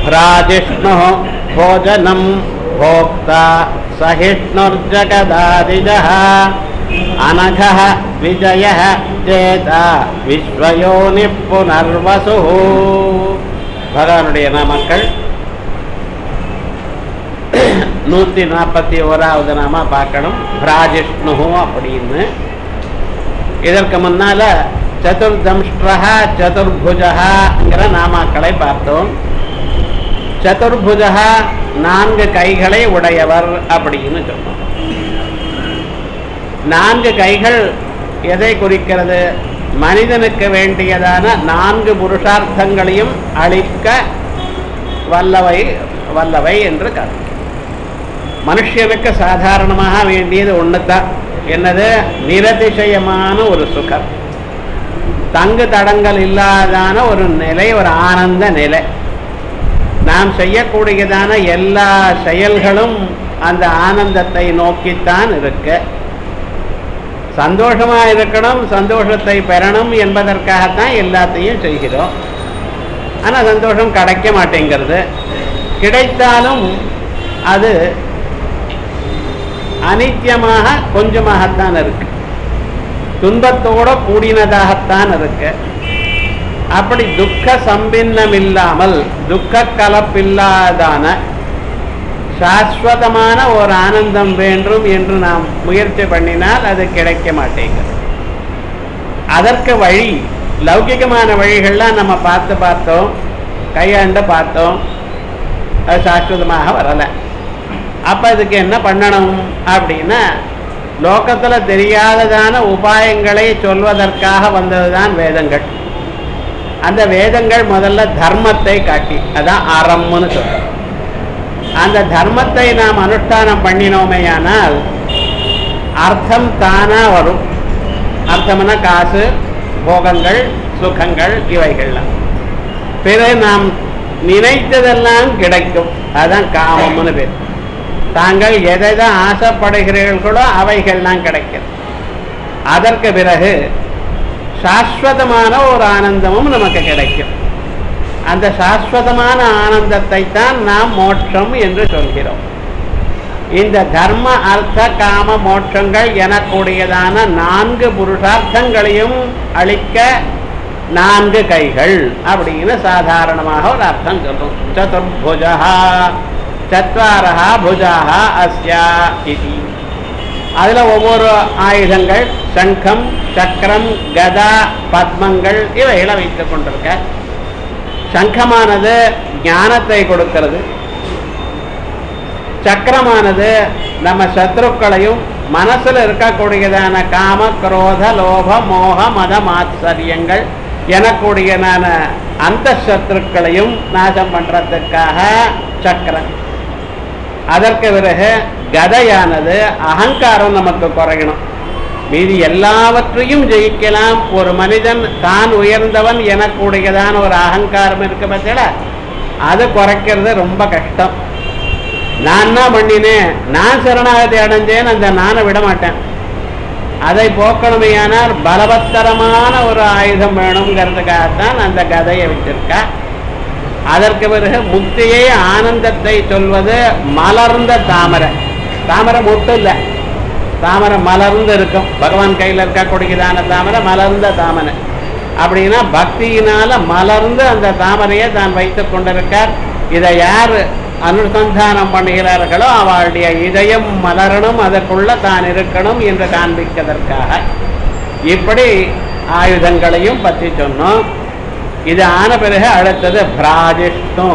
भ्राजिष्णुः भोजनं भोक्ता सहिष्णुर्जगदादिजः अनघः विजयः चेता விஸ்வயோனிப் புனர்வசுः பகவானுடைய நாமக்கள் நூற்றி நாற்பத்தி ஓராவது நாம பார்க்கணும் பிராஜிஷ்ணு அப்படின்னு இதற்கு முன்னால சதுர்தம்ஷ்டா சதுர்புஜங்கிற நாமாக்களை பார்த்தோம் சதுர்புஜா நான்கு கைகளை உடையவர் அப்படின்னு சொன்னோம் நான்கு கைகள் எதை குறிக்கிறது மனிதனுக்கு வேண்டியதான நான்கு புருஷார்த்தங்களையும் அளிக்க வல்லவை வல்லவை என்று கருத்து மனுஷனுக்கு சாதாரணமாக வேண்டியது ஒன்று தான் என்னது நிரதிசயமான ஒரு சுகம் தங்கு தடங்கள் இல்லாதான ஒரு நிலை ஒரு ஆனந்த நிலை நாம் செய்யக்கூடியதான எல்லா செயல்களும் அந்த ஆனந்தத்தை நோக்கித்தான் இருக்கு சந்தோஷமா இருக்கணும் சந்தோஷத்தை பெறணும் என்பதற்காகத்தான் எல்லாத்தையும் செய்கிறோம் ஆனா சந்தோஷம் கிடைக்க மாட்டேங்கிறது கிடைத்தாலும் அது அனித்தியமாக கொஞ்சமாகத்தான் இருக்கு துன்பத்தோட கூடினதாகத்தான் இருக்கு அப்படி துக்க சம்பின்னம் இல்லாமல் துக்க கலப்பில்லாதான சாஸ்வதமான ஒரு ஆனந்தம் வேண்டும் என்று நாம் முயற்சி பண்ணினால் அது கிடைக்க மாட்டேங்குது அதற்கு வழி லௌகிகமான வழிகள்லாம் நம்ம பார்த்து பார்த்தோம் கையாண்டு பார்த்தோம் அது சாஸ்வதமாக வரலை அப்போ இதுக்கு என்ன பண்ணணும் அப்படின்னா லோகத்தில் தெரியாததான உபாயங்களை சொல்வதற்காக வந்ததுதான் வேதங்கள் அந்த வேதங்கள் முதல்ல தர்மத்தை காட்டி அதான் அறம்னு சொல்றோம் அந்த தர்மத்தை நாம் அனுஷ்டானம் பண்ணினோமேயானால் அர்த்தம் தானா வரும் அர்த்தம்னா காசு போகங்கள் சுகங்கள் இவைகள்லாம் பிறகு நாம் நினைத்ததெல்லாம் கிடைக்கும் அதான் காமம்னு பேர் தாங்கள் எதை தான் ஆசைப்படுகிறீர்களோ அவைகள்லாம் கிடைக்கும் அதற்கு பிறகு சாஸ்வதமான ஒரு ஆனந்தமும் நமக்கு கிடைக்கும் அந்த சாஸ்வதமான ஆனந்தத்தை தான் நாம் மோட்சம் என்று சொல்கிறோம் இந்த தர்ம அர்த்த காம மோட்சங்கள் எனக்கூடியதான நான்கு புருஷார்த்தங்களையும் அளிக்க நான்கு கைகள் அப்படின்னு சாதாரணமாக ஒரு அர்த்தம் சொல்றோம் சதுர்புஜா சத்வாரா புஜாக அஸ்யா இது அதுல ஒவ்வொரு ஆயுதங்கள் சங்கம் சக்கரம் கதா பத்மங்கள் இவைகளை வைத்துக் கொண்டிருக்க சங்கமானது ஞானத்தை கொடுக்கிறது சக்கரமானது நம்ம சத்ருக்களையும் மனசுல இருக்கக்கூடியதான காம குரோத லோப மோக மத மாத்சரியங்கள் எனக்கூடியதான அந்த சத்ருக்களையும் நாசம் பண்றதுக்காக சக்கரம் அதற்கு பிறகு கதையானது அகங்காரம் நமக்கு குறையணும் மீதி எல்லாவற்றையும் ஜெயிக்கலாம் ஒரு மனிதன் தான் உயர்ந்தவன் எனக்கூடியதான ஒரு அகங்காரம் இருக்கு பத்தில அது குறைக்கிறது ரொம்ப கஷ்டம் நான் என்ன பண்ணினேன் நான் சரணாகதி அடைஞ்சேன் அந்த நானை விட மாட்டேன் அதை போக்கணுமையானால் பலவத்தரமான ஒரு ஆயுதம் வேணுங்கிறதுக்காகத்தான் அந்த கதையை வச்சிருக்கா அதற்கு பிறகு முக்தியை ஆனந்தத்தை சொல்வது மலர்ந்த தாமரை தாமரை மட்டும் இல்லை தாமரை மலர்ந்து இருக்கும் பகவான் கையில் இருக்கக்கூடியதான தாமரை மலர்ந்த தாமரை அப்படின்னா பக்தியினால மலர்ந்து அந்த தாமரையை தான் வைத்துக் கொண்டிருக்கார் இதை யார் அனுசந்தானம் பண்ணுகிறார்களோ அவளுடைய இதயம் மலரணும் அதற்குள்ள தான் இருக்கணும் என்று காண்பிப்பதற்காக இப்படி ஆயுதங்களையும் பற்றி சொன்னோம் இது ஆன பிறகு அடுத்தது பிராஜிஷ்ணு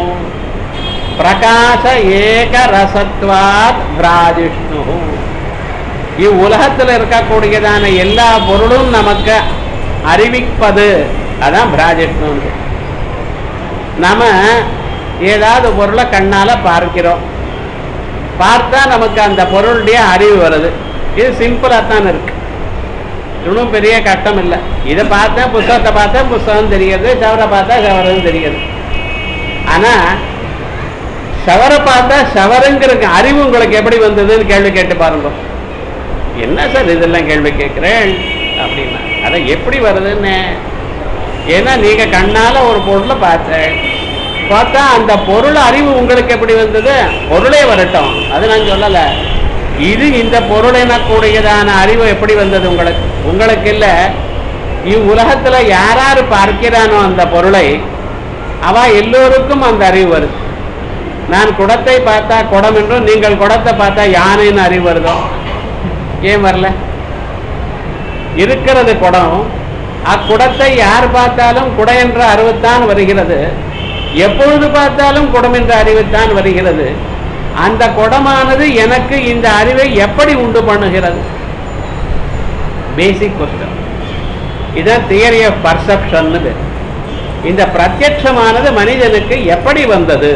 பிரகாச ஏக ரசத்வாத் பிராஜிஷ்ணு இவ்வுலகத்தில் இருக்கக்கூடியதான எல்லா பொருளும் நமக்கு அறிவிப்பது அதான் பிராஜிஷ்ணு நாம ஏதாவது பொருளை கண்ணால பார்க்கிறோம் பார்த்தா நமக்கு அந்த பொருளுடைய அறிவு வருது இது சிம்பிளா தான் இருக்கு ஒன்றும் பெரிய கஷ்டம் இல்லை இதை பார்த்தேன் புஸ்தகத்தை பார்த்தா புஸ்தகம் தெரியுது சவரை பார்த்தா சவரம் தெரியுது ஆனா ஷவரை பார்த்தா ஷவருங்கிற அறிவு உங்களுக்கு எப்படி வந்ததுன்னு கேள்வி கேட்டு பாருங்க என்ன சார் இதெல்லாம் கேள்வி கேட்குறேன் அப்படின்னா அதை எப்படி வருதுன்னு ஏன்னா நீங்க கண்ணால ஒரு பொருளை பார்த்தேன் பார்த்தா அந்த பொருள் அறிவு உங்களுக்கு எப்படி வந்தது பொருளே வரட்டும் அது நான் சொல்லல இது இந்த பொருள் எனக்கூடியதான அறிவு எப்படி வந்தது உங்களுக்கு உங்களுக்கு இல்ல இவ்வுலகத்துல யார் யார் பார்க்கிறானோ அந்த பொருளை அவ எல்லோருக்கும் அந்த அறிவு வருது நான் குடத்தை பார்த்தா குடம் என்றும் நீங்கள் குடத்தை பார்த்தா யானைன்னு அறிவு வருதோ ஏன் வரல இருக்கிறது குடம் அக்குடத்தை யார் பார்த்தாலும் குட என்ற அறிவுத்தான் வருகிறது எப்பொழுது பார்த்தாலும் குடம் என்ற அறிவுத்தான் வருகிறது அந்த குடமானது எனக்கு இந்த அறிவை எப்படி உண்டு பண்ணுகிறது பேசிக் கொஸ்டின் இதான் தியரி ஆஃப் பர்செப்ஷன் இந்த பிரத்யட்சமானது மனிதனுக்கு எப்படி வந்தது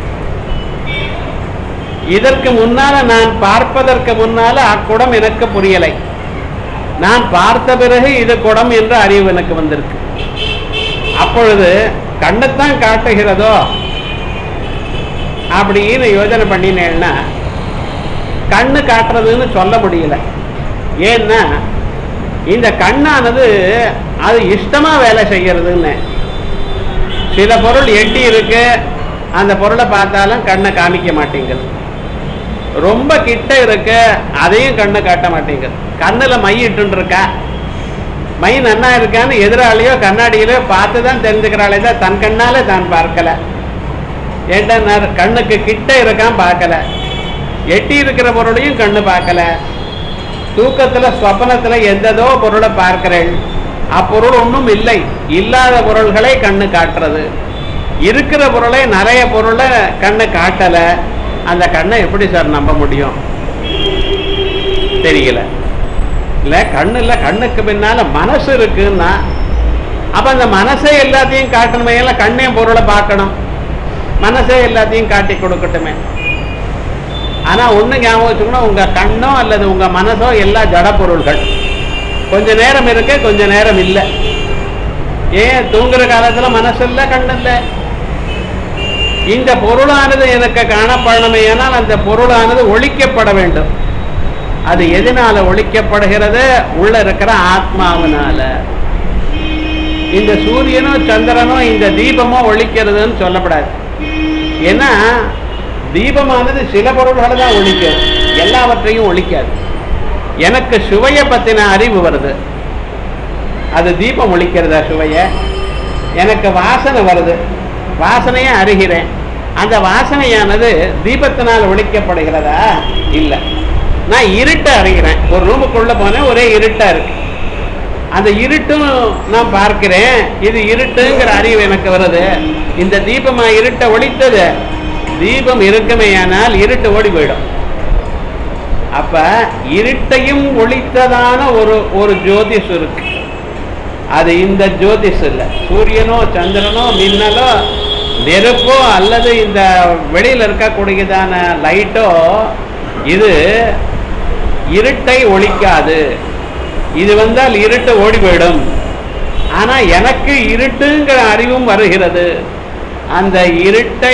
இதற்கு முன்னால நான் பார்ப்பதற்கு முன்னால அக்குடம் எனக்கு புரியலை நான் பார்த்த பிறகு இது குடம் என்ற அறிவு எனக்கு வந்திருக்கு அப்பொழுது கண்ணைத்தான் காட்டுகிறதோ அப்படின்னு யோஜனை பண்ணினேன்னா கண்ணு காட்டுறதுன்னு சொல்ல முடியல ஏன்னா இந்த கண்ணானது அது இஷ்டமா வேலை செய்யறதுன்னு சில பொருள் எட்டி இருக்கு அந்த பொருளை பார்த்தாலும் கண்ணை காமிக்க மாட்டேங்குது ரொம்ப கிட்ட இருக்கு அதையும் கண்ணை காட்ட மாட்டேங்குது கண்ணுல மை இட்டு இருக்கா மை நன்னா இருக்கான்னு எதிராளியோ கண்ணாடியிலோ பார்த்து தான் தெரிஞ்சுக்கிறாளே தான் தன் கண்ணால தான் பார்க்கல ஏன்டா நான் கண்ணுக்கு கிட்ட இருக்கான் பார்க்கல எட்டி இருக்கிற பொருளையும் கண்ணு பார்க்கல தூக்கத்துல ஸ்வப்னத்துல எந்ததோ பொருளை பார்க்கிறேன் அப்பொருள் ஒன்றும் இல்லை இல்லாத பொருள்களை கண்ணு காட்டுறது இருக்கிற பொருளை நிறைய பொருளை கண்ணு காட்டல அந்த கண்ணை எப்படி சார் நம்ப முடியும் தெரியல இல்ல கண்ணு இல்ல கண்ணுக்கு பின்னால மனசு இருக்குன்னா அப்ப அந்த மனசே எல்லாத்தையும் காட்டணுமே எல்லாம் கண்ணையும் பொருளை பார்க்கணும் மனசே எல்லாத்தையும் காட்டி கொடுக்கட்டுமே ஆனா ஒண்ணு ஞாபகம் வச்சுக்கணும் உங்க கண்ணோ அல்லது உங்க மனசோ எல்லா ஜட பொருள்கள் கொஞ்ச நேரம் இருக்கு கொஞ்ச நேரம் இல்லை ஏன் தூங்குற காலத்துல மனசு இல்ல கண்ணு இல்ல இந்த பொருளானது எனக்கு காணப்படணுமே ஆனால் அந்த பொருளானது ஒழிக்கப்பட வேண்டும் அது எதனால ஒழிக்கப்படுகிறது உள்ள இருக்கிற ஆத்மாவினால இந்த சூரியனோ சந்திரனோ இந்த தீபமோ ஒழிக்கிறதுன்னு சொல்லப்படாது ஏன்னா தீபமானது சில பொருள்களை தான் ஒழிக்கும் எல்லாவற்றையும் ஒழிக்காது எனக்கு சுவையை பத்தின அறிவு வருது அது தீபம் ஒழிக்கிறதா சுவைய எனக்கு வாசனை வருது வாசனையை அறிகிறேன் அந்த வாசனையானது தீபத்தினால் ஒழிக்கப்படுகிறதா இல்லை நான் இருட்டை அறிகிறேன் ஒரு ரூமுக்குள்ள போனேன் ஒரே இருட்டா இருக்கு அந்த இருட்டும் நான் பார்க்கிறேன் இது இருட்டுங்கிற அறிவு எனக்கு வருது இந்த தீபமா இருட்டை ஒழித்தது தீபம் இருக்குமேயானால் இருட்டு ஓடி போயிடும் அப்ப இருட்டையும் ஒழித்ததான ஒரு ஒரு ஜோதிஷ் இருக்கு அது இந்த ஜோதிஷ் இல்லை சூரியனோ சந்திரனோ மின்னலோ நெருப்போ அல்லது இந்த வெளியில இருக்கக்கூடியதான லைட்டோ இது இருட்டை ஒழிக்காது இது வந்தால் இருட்டு ஓடி போயிடும் ஆனா எனக்கு இருட்டுங்கிற அறிவும் வருகிறது அந்த இருட்டை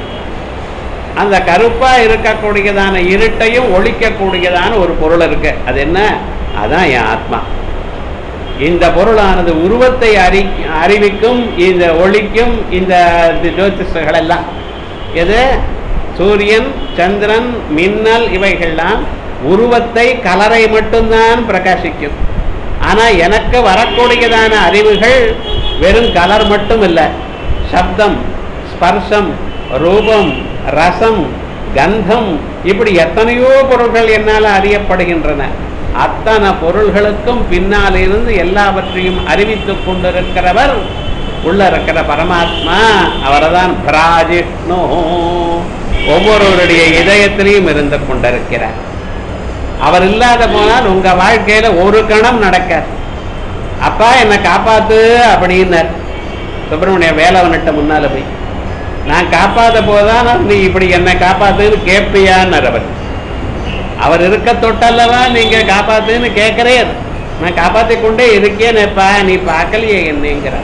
அந்த கருப்பா இருக்கக்கூடியதான இருட்டையும் ஒழிக்கக்கூடியதான ஒரு பொருள் இருக்கு அது என்ன அதான் என் ஆத்மா இந்த பொருளானது உருவத்தை அறி அறிவிக்கும் இந்த ஒளிக்கும் இந்த ஜோதிஷர்கள் எல்லாம் எது சூரியன் சந்திரன் மின்னல் இவைகள்லாம் உருவத்தை கலரை மட்டும்தான் பிரகாசிக்கும் ஆனா எனக்கு வரக்கூடியதான அறிவுகள் வெறும் கலர் மட்டும் இல்லை சப்தம் ஸ்பர்ஷம் ரூபம் ரசம் கந்தம் இப்படி எத்தனையோ பொருள்கள் என்னால் அறியப்படுகின்றன அத்தனை பொருள்களுக்கும் பின்னால் இருந்து எல்லாவற்றையும் அறிவித்துக் கொண்டிருக்கிறவர் உள்ள இருக்கிற பரமாத்மா அவர்தான் பிராஜிஷ்ணு ஒவ்வொருவருடைய இதயத்திலையும் இருந்து கொண்டிருக்கிறார் அவர் இல்லாத போனால் உங்க வாழ்க்கையில ஒரு கணம் நடக்காது அப்பா என்னை காப்பாத்து அப்படின்னார் சுப்பிரமணிய வேலவன்கிட்ட முன்னால போய் நான் காப்பாத போதான் நீ இப்படி என்னை காப்பாத்துன்னு கேட்பியான்னார் அவர் அவர் இருக்க தொட்டல்லவா நீங்க காப்பாத்துன்னு கேட்கிறேன் நான் காப்பாத்தி கொண்டே இருக்கேனேப்பா நீ பார்க்கலையே என்னங்கிறார்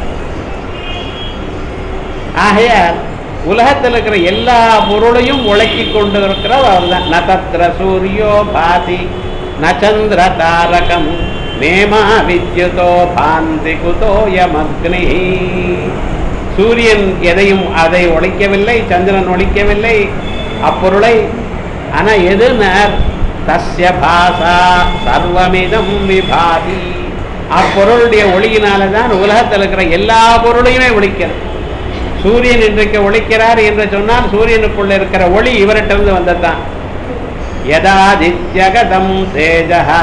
ஆகையால் உலகத்தில் இருக்கிற எல்லா பொருளையும் உழக்கி கொண்டு இருக்கிறவர் அவர்தான் ந தத்திர சூரியோ பாதி ந சந்திர தாரகம் நேமா வித்யுதோ பாந்தி குதோயமக்னி சூரியன் எதையும் அதை ஒழிக்கவில்லை சந்திரன் ஒழிக்கவில்லை அப்பொருளை ஆனா எது நேர் தஸ்ய பாசா சர்வமிதம் விபாதி அப்பொருளுடைய ஒளியினால தான் உலகத்தில் இருக்கிற எல்லா பொருளையுமே ஒழிக்கிறது சூரியன் இன்றைக்கு ஒழிக்கிறார் என்று சொன்னால் சூரியனுக்குள்ள இருக்கிற ஒளி இவர்கிட்ட வந்ததுதான் யதாதித்யகதம் தேஜா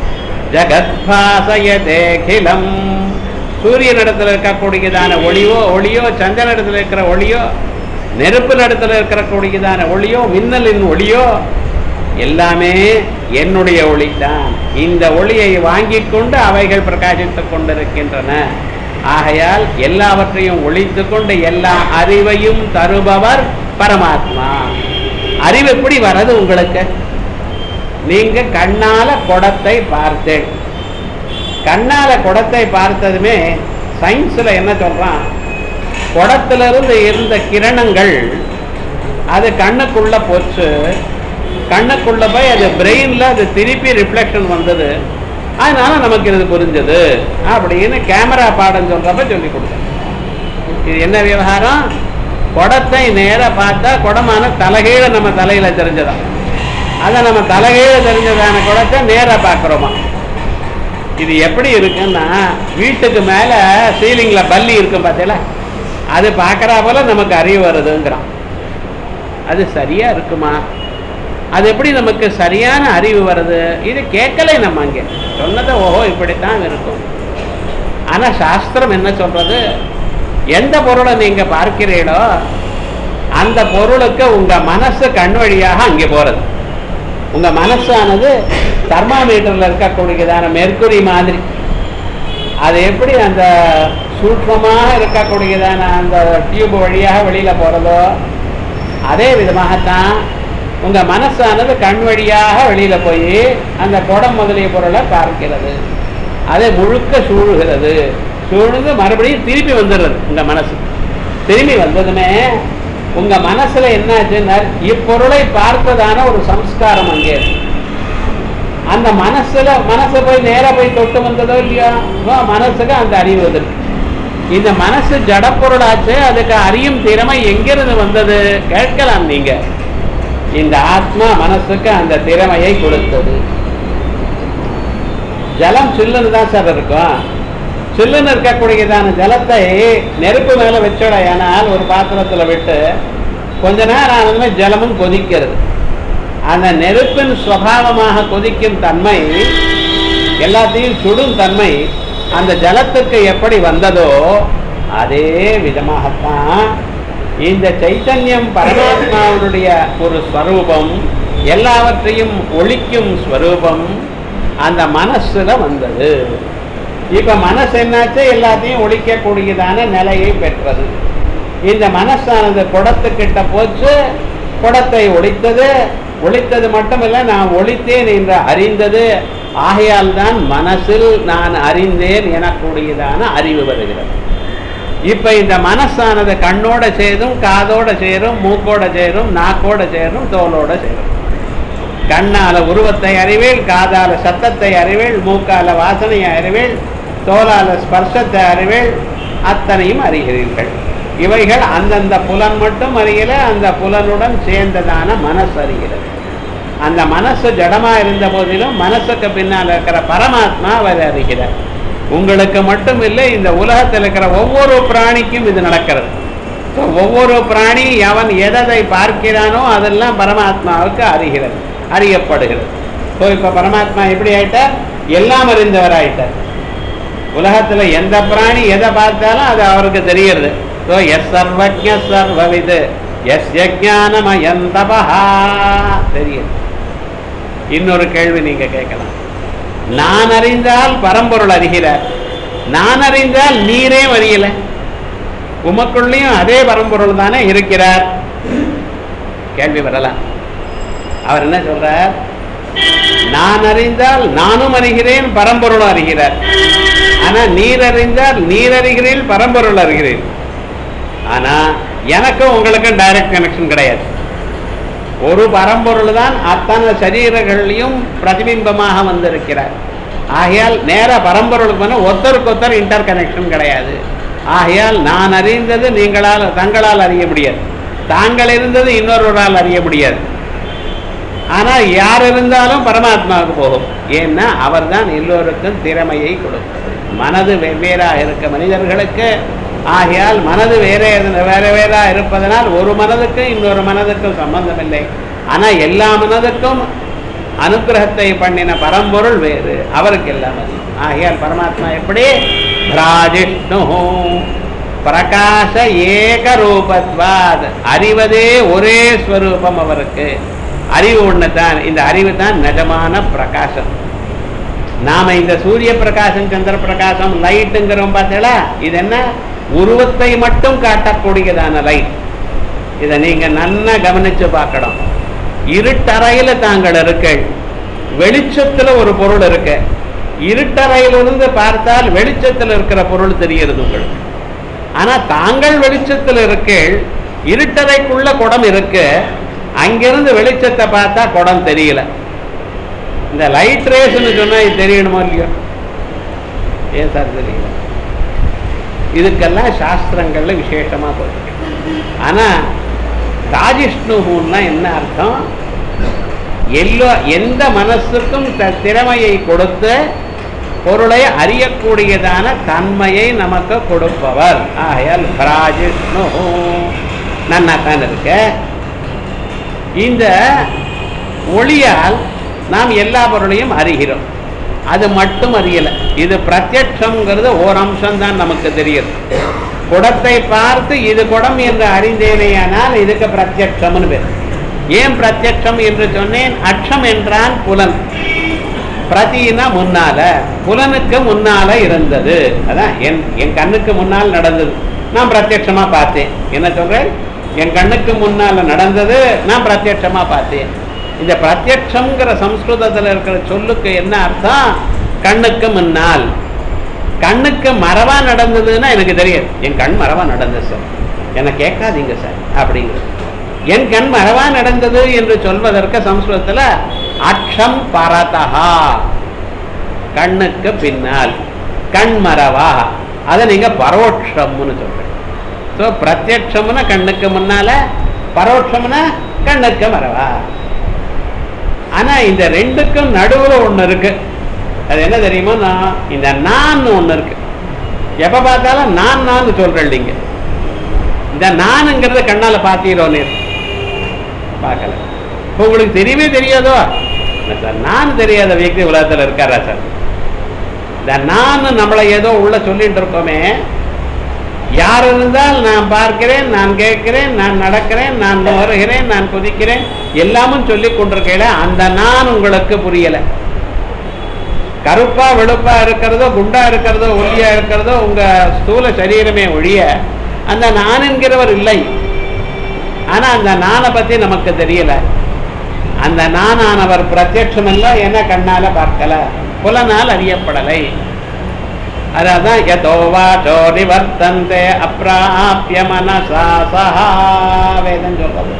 ஜகத்பாசயதேகிலம் சூரியனிடத்தில் இருக்கக்கூடியதான ஒளியோ ஒளியோ சந்திரனிடத்தில் இருக்கிற ஒளியோ நெருப்பு இடத்துல இருக்கக்கூடியதான ஒளியோ மின்னலின் ஒளியோ எல்லாமே என்னுடைய ஒளிதான் இந்த ஒளியை வாங்கிக் கொண்டு அவைகள் பிரகாசித்துக் கொண்டிருக்கின்றன ஆகையால் எல்லாவற்றையும் ஒழித்து கொண்டு எல்லா அறிவையும் தருபவர் பரமாத்மா அறிவு எப்படி வர்றது உங்களுக்கு நீங்க கண்ணால குடத்தை பார்த்தேன் கண்ணால குடத்தை பார்த்ததுமே சயின்ஸ்ல என்ன சொல்றான் குடத்திலிருந்து இருந்த கிரணங்கள் அது கண்ணுக்குள்ள போச்சு கண்ணுக்குள்ள போய் அது பிரெயின்ல அது திருப்பி ரிஃப்ளெக்ஷன் வந்தது அதனால நமக்கு இது புரிஞ்சது அப்படின்னு கேமரா பாடம் சொல்றப்ப சொல்லி கொடுத்தேன் இது என்ன விவகாரம் குடத்தை நேரா பார்த்தா குடமான தலைகீழ நம்ம தலையில தெரிஞ்சதா அதை நம்ம தலைகீழ தெரிஞ்சதான குடத்தை நேரா பார்க்குறோமா இது எப்படி இருக்குன்னா வீட்டுக்கு மேல சீலிங்ல பல்லி இருக்கும் பார்த்தீங்களா அது பார்க்கறா போல நமக்கு அறிவு வருதுங்கிறான் அது சரியா இருக்குமா அது எப்படி நமக்கு சரியான அறிவு வருது இது கேட்கலை நம்ம அங்கே சொன்னதை ஓஹோ இப்படித்தான் இருக்கும் ஆனா சாஸ்திரம் என்ன சொல்றது எந்த பொருளை நீங்க பார்க்கிறீர்களோ அந்த பொருளுக்கு உங்க மனசு கண் வழியாக அங்கே போறது உங்க மனசானது தெர்மாமீட்டர்ல இருக்கக்கூடியதான மெர்க்குரி மாதிரி அது எப்படி அந்த சூட்சமாக இருக்கக்கூடியதான அந்த டியூப் வழியாக வெளியில போறதோ அதே விதமாகத்தான் உங்க மனசானது கண் வழியாக வெளியில போய் அந்த குடம் முதலிய பொருளை பார்க்கிறது அதை முழுக்க சூழுகிறது சூழ்ந்து மறுபடியும் திருப்பி வந்துடுறது உங்க மனசு திரும்பி வந்ததுமே உங்க மனசுல என்னாச்சுன்னா இப்பொருளை பார்த்ததான ஒரு சம்ஸ்காரம் அங்கே இருக்கு. அந்த மனசுல மனசு போய் நேரா போய் தொட்டு வந்ததோ இல்லையோ இதோ மனசுக்கு அந்த அறிவு வந்துருக்கு இந்த மனசு ஜடப்பொருளாச்சு அதுக்கு அறியும் திறமை எங்கிருந்து வந்தது கேட்கலாம் நீங்க இந்த ஆத்மா மனசுக்கு அந்த திறமையை கொடுத்தது ஜலம் சில்லுன்னு தான் சார் இருக்கும் சில்லுன்னு இருக்கக்கூடியதான ஜலத்தை நெருப்பு மேல வச்சோடையானால் ஒரு பாத்திரத்துல விட்டு கொஞ்ச நேரம் ஆனதுமே ஜலமும் கொதிக்கிறது அந்த நெருப்பின் சுவாவமாக கொதிக்கும் தன்மை எல்லாத்தையும் சுடும் தன்மை அந்த ஜலத்துக்கு எப்படி வந்ததோ அதே விதமாகத்தான் இந்த சைத்தன்யம் பரமாத்மாவுடைய ஒரு ஸ்வரூபம் எல்லாவற்றையும் ஒழிக்கும் ஸ்வரூபம் அந்த மனசுல வந்தது இப்ப மனசு என்னாச்சு எல்லாத்தையும் ஒழிக்கக்கூடியதான நிலையை பெற்றது இந்த மனசானது குடத்துக்கிட்ட போச்சு குடத்தை ஒழித்தது ஒழித்தது மட்டுமல்ல நான் ஒழித்தேன் என்று அறிந்தது ஆகையால் தான் மனசில் நான் அறிந்தேன் எனக்கூடியதான அறிவு வருகிறது இப்ப இந்த மனசானது கண்ணோட சேரும் காதோட சேரும் மூக்கோட சேரும் நாக்கோட சேரும் தோலோட சேரும் கண்ணால உருவத்தை அறிவேள் காதால சத்தத்தை அறிவேள் மூக்கால வாசனையை அறிவேள் தோலால ஸ்பர்சத்தை அறிவேள் அத்தனையும் அறிகிறீர்கள் இவைகள் அந்தந்த புலன் மட்டும் அறியல அந்த புலனுடன் சேர்ந்ததான மனசு அறிகிறது அந்த மனசு ஜடமா இருந்த போதிலும் மனசுக்கு பின்னால் இருக்கிற பரமாத்மா அவர் அறிகிறார் உங்களுக்கு மட்டும் இல்லை இந்த உலகத்தில் இருக்கிற ஒவ்வொரு பிராணிக்கும் இது நடக்கிறது So, ஒவ்வொரு பிராணி அவன் எதை பார்க்கிறானோ அதெல்லாம் பரமாத்மாவுக்கு அறிகிறது அறியப்படுகிறது ஸோ இப்போ பரமாத்மா எப்படி ஆயிட்டார் எல்லாம் அறிந்தவர் ஆயிட்டார் உலகத்துல எந்த பிராணி எதை பார்த்தாலும் அது அவருக்கு தெரியறது ஸோ எஸ் சர்வஜ சர்வவிது எஸ் யஜானமயம் தபஹா தெரியுது இன்னொரு கேள்வி நீங்க கேட்கலாம் நான் அறிந்தால் பரம்பொருள் அறிகிறார் நான் அறிந்தால் நீரே அறியல உமக்குள்ளேயும் அதே பரம்பொருள் தானே இருக்கிறார் கேள்வி வரலாம் அவர் என்ன சொல்றார் நான் அறிந்தால் நானும் அறிகிறேன் பரம்பொருளும் அறிகிறார் ஆனா நீர் அறிந்தால் நீர் அறிகிறேன் பரம்பொருள் அறிகிறேன் ஆனா எனக்கும் உங்களுக்கும் டைரக்ட் கனெக்ஷன் கிடையாது ஒரு பரம்பொருள் தான் அத்தனை சரீரங்களையும் பிரதிபிம்பமாக வந்திருக்கிறார் ஆகையால் நேர பரம்பொருளுக்கு வந்து ஒருத்தருக்கு ஒருத்தர் இன்டர் கனெக்ஷன் கிடையாது ஆகையால் நான் அறிந்தது நீங்களால் தங்களால் அறிய முடியாது தாங்கள் இருந்தது இன்னொருவரால் அறிய முடியாது ஆனா யார் இருந்தாலும் பரமாத்மாவுக்கு போகும் ஏன்னா அவர்தான் எல்லோருக்கும் திறமையை கொடுப்பது மனது வெவ்வேறாக இருக்க மனிதர்களுக்கு ஆகையால் மனது வேற வேற வேறா இருப்பதனால் ஒரு மனதுக்கும் இன்னொரு மனதுக்கும் சம்பந்தம் இல்லை ஆனா எல்லா மனதுக்கும் அனுகிரகத்தை பண்ணின பரம்பொருள் வேறு அவருக்கு எல்லாம் அறியும் ஆகையால் பரமாத்மா எப்படி பிராஜிஷ்ணு பிரகாச ஏக ரூபத்வாத் அறிவதே ஒரே ஸ்வரூபம் அவருக்கு அறிவு ஒன்று தான் இந்த அறிவு தான் நிஜமான பிரகாசம் நாம இந்த சூரிய பிரகாசம் சந்திர பிரகாசம் லைட்டுங்கிறோம் பார்த்தீங்களா இது என்ன உருவத்தை மட்டும் காட்டக்கூடியதான லைட் இதை நீங்க நன்னா கவனிச்சு பார்க்கணும் இருட்டறையில தாங்கள் இருக்கள் வெளிச்சத்துல ஒரு பொருள் இருக்கு இருட்டறையிலிருந்து பார்த்தால் வெளிச்சத்தில் இருக்கிற பொருள் தெரிகிறது உங்களுக்கு ஆனா தாங்கள் வெளிச்சத்தில் இருக்கீள் இருட்டறைக்குள்ள குடம் இருக்கு அங்கிருந்து வெளிச்சத்தை பார்த்தா குடம் தெரியல இந்த லைட் ரேஸ்னு சொன்னா இது தெரியணுமோ இல்லையோ ஏன் சார் தெரியல இதுக்கெல்லாம் சாஸ்திரங்கள்ல விசேஷமா போயிருக்கு ஆனா ராஜிஷ்ணுன்னா என்ன அர்த்தம் எல்லோ எந்த மனசுக்கும் த- திறமையை கொடுத்து பொருளை அறியக்கூடியதான தன்மையை நமக்கு கொடுப்பவர் ஆகையால் ராஜிஷ்ணு நன்னா தான் இருக்க இந்த ஒளியால் நாம் எல்லா பொருளையும் அறிகிறோம் அது மட்டும் அறியல இது பிரத்யட்சம்ங்கிறது ஓர் அம்சம் தான் நமக்கு தெரியுது குடத்தை பார்த்து இது குடம் என்று அறிந்தேனேயானால் இதுக்கு பிரத்யட்சம்னு பேர் ஏன் பிரத்யட்சம் என்று சொன்னேன் அக்ஷம் என்றான் புலன் பிரதினா முன்னால புலனுக்கு முன்னால இருந்தது அதான் என் என் கண்ணுக்கு முன்னால் நடந்தது நான் பிரத்யட்சமா பார்த்தேன் என்ன சொல்றேன் என் கண்ணுக்கு முன்னால நடந்தது நான் பிரத்யட்சமா பார்த்தேன் இந்த பிரத்யட்சம்ங்கிற சம்ஸ்கிருதத்துல இருக்கிற சொல்லுக்கு என்ன அர்த்தம் கண்ணுக்கு முன்னால் கண்ணுக்கு மரவா நடந்ததுன்னா எனக்கு தெரியாது என் கண் மரவா நடந்தது சார் என்னை கேட்காதீங்க சார் அப்படிங்கிறது என் கண் மரவா நடந்தது என்று சொல்வதற்கு சம்ஸ்கிருதத்துல அக்ஷம் பரதஹா கண்ணுக்கு பின்னால் கண் மரவா அதை நீங்க பரோட்சம்னு சொல்றீங்க ஸோ பிரத்யட்சம்னா கண்ணுக்கு முன்னால பரோட்சம்னா கண்ணுக்கு மரவா ஆனா இந்த ரெண்டுக்கும் நடுவுல ஒண்ணு இருக்கு அது என்ன தெரியுமா நான் இந்த நான் ஒண்ணு இருக்கு எப்ப பார்த்தாலும் நான் நான் சொல்றேன் நீங்க இந்த நானுங்கிறத கண்ணால பார்த்தீரோன்னு பார்க்கல இப்போ உங்களுக்கு தெரியவே தெரியாதோ இல்ல சார் நான் தெரியாத வியக்தி உலகத்துல இருக்காரா சார் இந்த நான் நம்மளை ஏதோ உள்ள சொல்லிட்டு இருக்கோமே யார் இருந்தால் நான் பார்க்கிறேன் நான் கேட்கிறேன் நான் நடக்கிறேன் நான் வருகிறேன் நான் குதிக்கிறேன் எல்லாமும் சொல்லி கொண்டிருக்கையில அந்த நான் உங்களுக்கு புரியல கருப்பா வெளுப்பா இருக்கிறதோ குண்டா இருக்கிறதோ ஒல்லியா இருக்கிறதோ உங்க ஸ்தூல சரீரமே ஒழிய அந்த நான் என்கிறவர் இல்லை ஆனா அந்த நானை பத்தி நமக்கு தெரியல அந்த நானானவர் பிரத்யட்சம் இல்லை ஏன்னா கண்ணால பார்க்கல புலனால் அறியப்படலை அதான் யதோ வாச்சோ நிவர்த்தந்தே அப்பிராபிய மனசா சஹா வேதம் சொல்றது